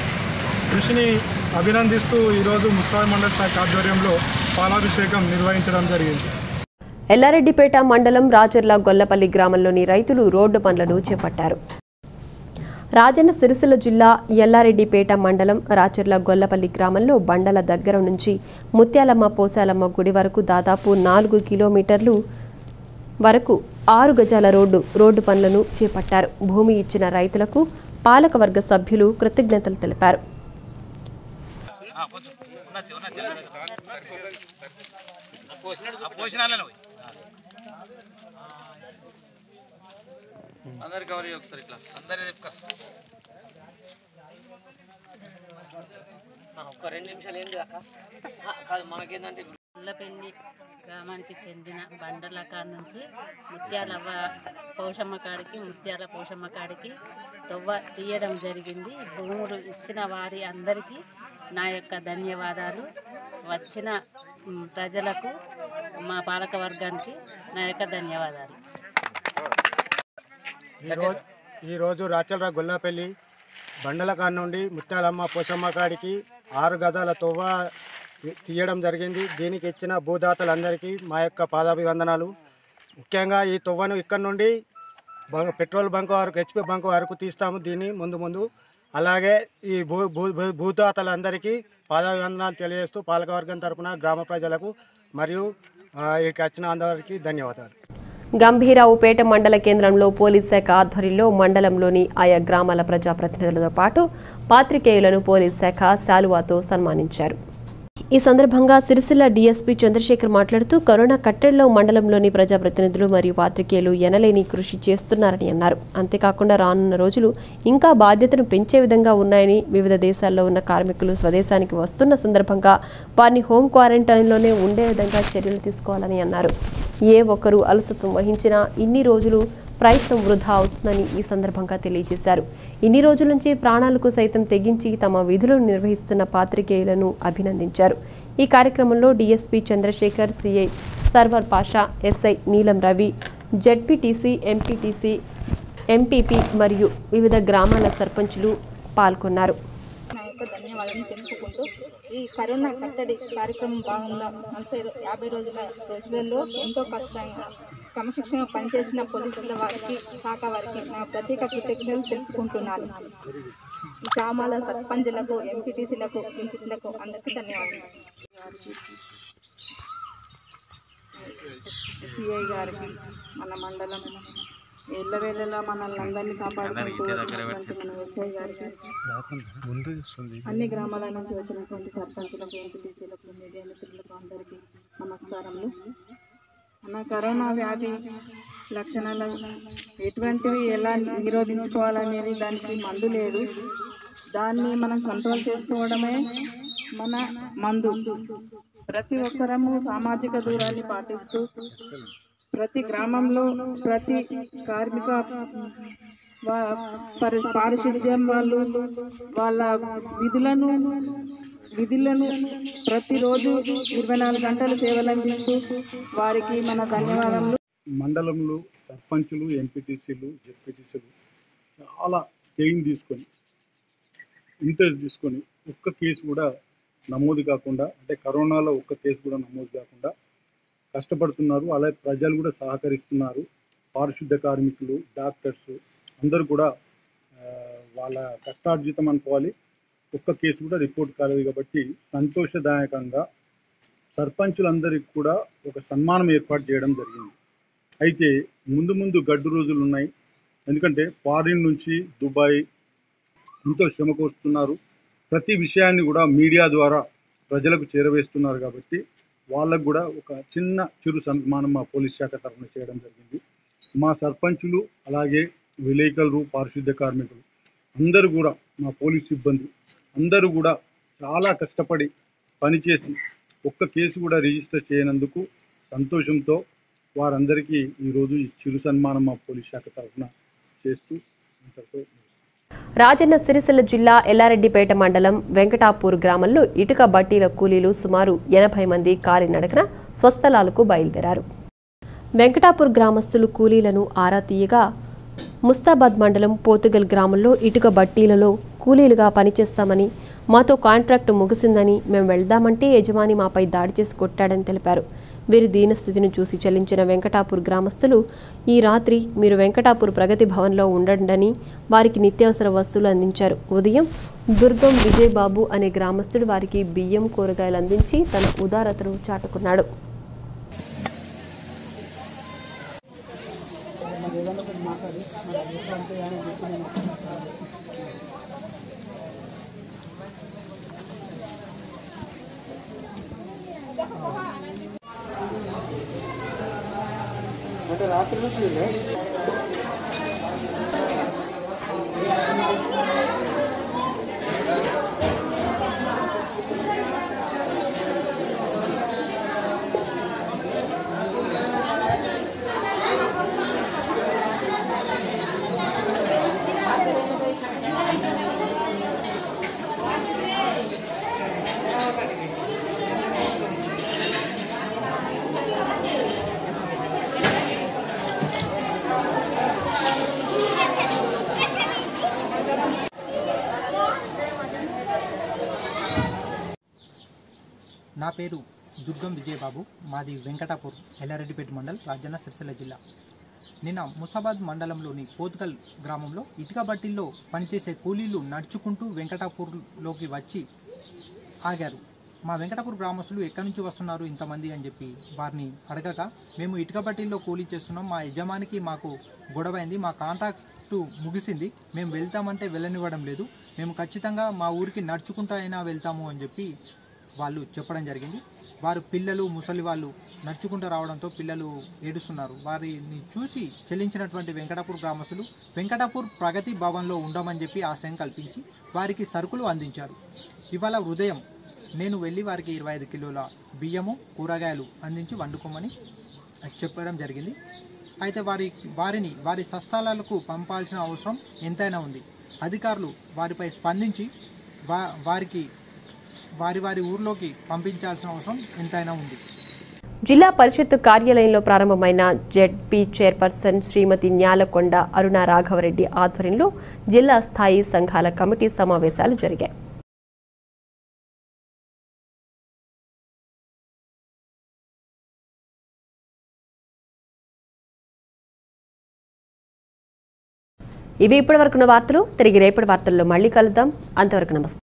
U: కృషిని అభినందిస్తూ ఈరోజు ముస్తాబ్ మండల శాఖ ఆధ్వర్యంలో పాలాభిషేకం నిర్వహించడం జరిగింది
A: ఎల్లారెడ్డిపేట మండలం రాచర్ల గొల్లపల్లి గ్రామంలోని రైతులు రోడ్డు పనులను చేపట్టారు రాజన్న సిరిసిల్ల జిల్లా ఎల్లారెడ్డిపేట మండలం రాచర్ల గొల్లపల్లి గ్రామంలో బండల దగ్గర నుంచి ముత్యాలమ్మ పోసాలమ్మ గుడి వరకు దాదాపు నాలుగు కిలోమీటర్లు వరకు ఆరు గజాల రోడ్డు రోడ్డు పనులను చేపట్టారు భూమి ఇచ్చిన రైతులకు పాలకవర్గ సభ్యులు కృతజ్ఞతలు తెలిపారు
C: అందరు కవర్ ఒకసారి ఇట్లా అందరి
L: ఒక రెండు నిమిషాలు ఏంటి అక్క కాదు మనకేంటంటే ముళ్ళపల్లి గ్రామానికి చెందిన బండల కాడ నుంచి ముత్యాలవ్వ పౌషమ్మ కాడికి ముత్యాల పౌషమ్మ కాడికి తొవ్వ తీయడం జరిగింది భూములు ఇచ్చిన వారి అందరికీ నా యొక్క ధన్యవాదాలు వచ్చిన మ్, ప్రజలకు మా పాలక వర్గానికి నా యొక్క ధన్యవాదాలు
U: ఈరోజు ఈరోజు రాచల్రా గొల్లాపల్లి
B: బండలకాడ నుండి ముత్యాలమ్మ పోచమ్మ కాడికి ఆరు గజాల తొవ్వ తీ- తీయడం జరిగింది దీనికి ఇచ్చిన భూదాతలందరికీ మా యొక్క పాదాభివందనాలు ముఖ్యంగా ఈ తొవ్వను ఇక్కడ నుండి బంక్ పెట్రోల్ బంక్ వరకు హెచ్పి బంక్ వరకు తీస్తాము దీన్ని ముందు ముందు అలాగే ఈ భూ భూ భూ- భూదాతలందరికీ పాదాభివందనాలు తెలియజేస్తూ పాలకవర్గం తరపున గ్రామ ప్రజలకు మరియు ఆ, ఇక్కడికి వచ్చిన అందరికీ ధన్యవాదాలు
A: గంభీరావుపేట మండల కేంద్రంలో పోలీస్ శాఖ ఆధ్వర్యంలో మండలంలోని ఆయా గ్రామాల ప్రజాప్రతినిధులతో పాటు పాత్రికేయులను పోలీస్ శాఖ శాలువాతో సన్మానించారు ఈ సందర్భంగా సిరిసిల్ల డీఎస్పీ చంద్రశేఖర్ మాట్లాడుతూ కరోనా కట్టడిలో మండలంలోని ప్రజాప్రతినిధులు మరియు పాత్రికేయులు ఎనలేని కృషి చేస్తున్నారని అన్నారు అంతేకాకుండా రానున్న రోజులు ఇంకా బాధ్యతను పెంచే విధంగా ఉన్నాయని వివిధ దేశాల్లో ఉన్న కార్మికులు స్వదేశానికి వస్తున్న సందర్భంగా వారిని హోం క్వారంటైన్లోనే ఉండే విధంగా చర్యలు తీసుకోవాలని అన్నారు ఏ ఒక్కరూ అలసత్వం వహించినా ఇన్ని రోజులు ప్రయత్నం వృధా అవుతుందని ఈ సందర్భంగా తెలియజేశారు ఇన్ని రోజుల నుంచి ప్రాణాలకు సైతం తెగించి తమ విధులను నిర్వహిస్తున్న పాత్రికేయులను అభినందించారు ఈ కార్యక్రమంలో DSP Chandrasekhar CI Sarwar Pasha SI Neelam Ravi ZPTC MPTC MPP మరియు వివిధ గ్రామాల సర్పంచులు పాల్గొన్నారు
V: నా యొక్క ధన్యవాదాలు తెలుపుకుంటూ ఈ కరోనా కట్టడి కార్యక్రమం భాగంగా నలభై రో- యాభై రోజుల రోజులలో ఎంతో కష్టంగా క్రమశిక్షణ పనిచేసిన పోలీసుల వారికి శాఖ వారికి నా ప్రత్యేక కృతజ్ఞతలు తెలుపుకుంటున్నాను ఈ గ్రామాల సర్పంచులకు ఎంపీటీసీలకు ఎంపీటీలకు అందరికీ ధన్యవాదాలు
W: సిఐ గారికి మన మండలం ఎల్లవేళలా మనల్ని అందరినీ కాపాడుకుంటూ వచ్చినటువంటి మన ఎస్ఐ గారికి అన్ని గ్రామాల నుంచి వచ్చినటువంటి సర్పంచులకు ఎంపీటీసీలకు మీడియా మిత్రులకు అందరికీ నమస్కారములు మన కరోనా వ్యాధి లక్షణాలు ఎటువంటివి ఎలా నిరోధించుకోవాలనేది దానికి మందు లేదు దాన్ని మనం కంట్రోల్ చేసుకోవడమే మన మందు ప్రతి ఒక్కరము సామాజిక దూరాన్ని పాటిస్తూ ప్రతి గ్రామంలో ప్రతి కార్మిక వా- పరి పారిశుద్ధ్యం వాళ్ళు వాళ్ళ విధులను విధులను ప్రతిరోజు ఇరవై నాలుగు గంటలు సేవలు అందిస్తూ వారికి మన ధన్యవాదములు
U: మండలంలో సర్పంచులు ఎంపీటీసీలు జెడ్పీటీసీలు చాలా స్టేయింగ్ తీసుకొని ఇంట్రెస్ట్ తీసుకొని ఒక్క కేసు కూడా నమోదు కాకుండా అంటే కరోనాలో ఒక్క కేసు కూడా నమోదు కాకుండా కష్టపడుతున్నారు అలాగే ప్రజలు కూడా సహకరిస్తున్నారు పారిశుద్ధ కార్మికులు డాక్టర్స్ అందరూ కూడా ఆ, వాళ్ళ కష్టార్జితం అనుకోవాలి ఒక్క కేసు కూడా రిపోర్ట్ కాలేదు కాబట్టి సంతోషదాయకంగా సర్పంచులందరికీ కూడా ఒక సన్మానం ఏర్పాటు చేయడం జరిగింది అయితే ముందు ముందు గడ్డు రోజులు ఉన్నాయి ఎందుకంటే ఫారిన్ నుంచి దుబాయ్ ఎంతో శ్రమ కోరుతున్నారు ప్రతి విషయాన్ని కూడా మీడియా ద్వారా ప్రజలకు చేరవేస్తున్నారు కాబట్టి వాళ్ళకు కూడా ఒక చిన్న చిరు సన్మానం మా పోలీస్ శాఖ తరఫున చేయడం జరిగింది మా సర్పంచులు అలాగే విలేకరులు పారిశుద్ధ్య కార్మికులు అందరూ కూడా మా పోలీస్ సిబ్బంది అందరూ కూడా చాలా కష్టపడి పనిచేసి ఒక్క కేసు కూడా రిజిస్టర్ చేయనందుకు సంతోషంతో వారందరికీ ఈరోజు ఈ చిరు సన్మానం మా పోలీస్ శాఖ తరఫున చేస్తూ ఇంతటితో
A: రాజన్న సిరిసిల్ల జిల్లా ఎల్లారెడ్డిపేట మండలం వెంకటాపూర్ గ్రామంలో ఇటుక బట్టీల కూలీలు సుమారు ఎనభై మంది కాలినడకన స్వస్థలాలకు బయలుదేరారు వెంకటాపూర్ గ్రామస్తులు కూలీలను ఆరా తీయగా ముస్తాబాద్ మండలం పోతుగల్ గ్రామంలో ఇటుక బట్టీలలో కూలీలుగా పనిచేస్తామని మాతో కాంట్రాక్టు ముగిసిందని మేము వెళ్దామంటే యజమాని మాపై దాడి చేసి కొట్టాడని తెలిపారు వీరి దీనస్థితిని చూసి చెల్లించిన వెంకటాపూర్ గ్రామస్తులు ఈ రాత్రి మీరు వెంకటాపూర్ ప్రగతి భవన్లో ఉండండని వారికి నిత్యావసర వస్తువులు అందించారు ఉదయం దుర్గం విజయబాబు అనే గ్రామస్తుడు వారికి బియ్యం కూరగాయలు అందించి తన ఉదారతను చాటుకున్నాడు
S: అంటే రాత్రి నుంచి
D: నా పేరు దుర్గం విజయబాబు మాది వెంకటాపూర్ ఎల్లారెడ్డిపేట మండల్ రాజన్న సిరిసిల్ల జిల్లా నిన్న ముసాబాద్ మండలంలోని పోతుకల్ గ్రామంలో ఇటుక బట్టిల్లో పనిచేసే కూలీలు నడుచుకుంటూ వెంకటాపూర్లోకి వచ్చి ఆగారు మా వెంకటాపూర్ గ్రామస్తులు ఎక్కడి నుంచి వస్తున్నారు ఇంతమంది అని చెప్పి వారిని అడగగా మేము ఇటుక బట్టీల్లో కూలీ చేస్తున్నాం మా యజమానికి మాకు గొడవైంది మా కాంట్రాక్టు ముగిసింది మేము వెళ్తామంటే వెళ్ళనివ్వడం లేదు మేము ఖచ్చితంగా మా ఊరికి నడుచుకుంటూ అయినా వెళ్తాము అని చెప్పి వాళ్ళు చెప్పడం జరిగింది వారు పిల్లలు ముసలి వాళ్ళు నడుచుకుంటూ రావడంతో పిల్లలు ఏడుస్తున్నారు వారిని చూసి చెల్లించినటువంటి వెంకటాపూర్ గ్రామస్తులు వెంకటాపూర్ ప్రగతి భవన్లో ఉండమని చెప్పి ఆశ్రయం కల్పించి వారికి సరుకులు అందించారు ఇవాళ ఉదయం నేను వెళ్ళి వారికి ఇరవై ఐదు కిలోల బియ్యము కూరగాయలు అందించి వండుకోమని చెప్పడం జరిగింది అయితే వారి వారిని వారి స్వస్థలాలకు పంపాల్సిన అవసరం ఎంతైనా ఉంది అధికారులు వారిపై స్పందించి వా వారికి వారి వారి ఊర్లోకి పంపించాల్సిన అవసరం ఎంతైనా ఉంది
A: జిల్లా పరిషత్ కార్యాలయంలో ప్రారంభమైన జెడ్పీ చైర్పర్సన్ శ్రీమతి న్యాలకొండ అరుణ రాఘవరెడ్డి ఆధ్వర్యంలో జిల్లా స్థాయి సంఘాల కమిటీ సమావేశాలు జరిగాయి ఇవి ఇప్పటివరకున్న వార్తలు తిరిగి రేపటి వార్తల్లో మళ్ళీ కలుద్దాం అంతవరకు నమస్తే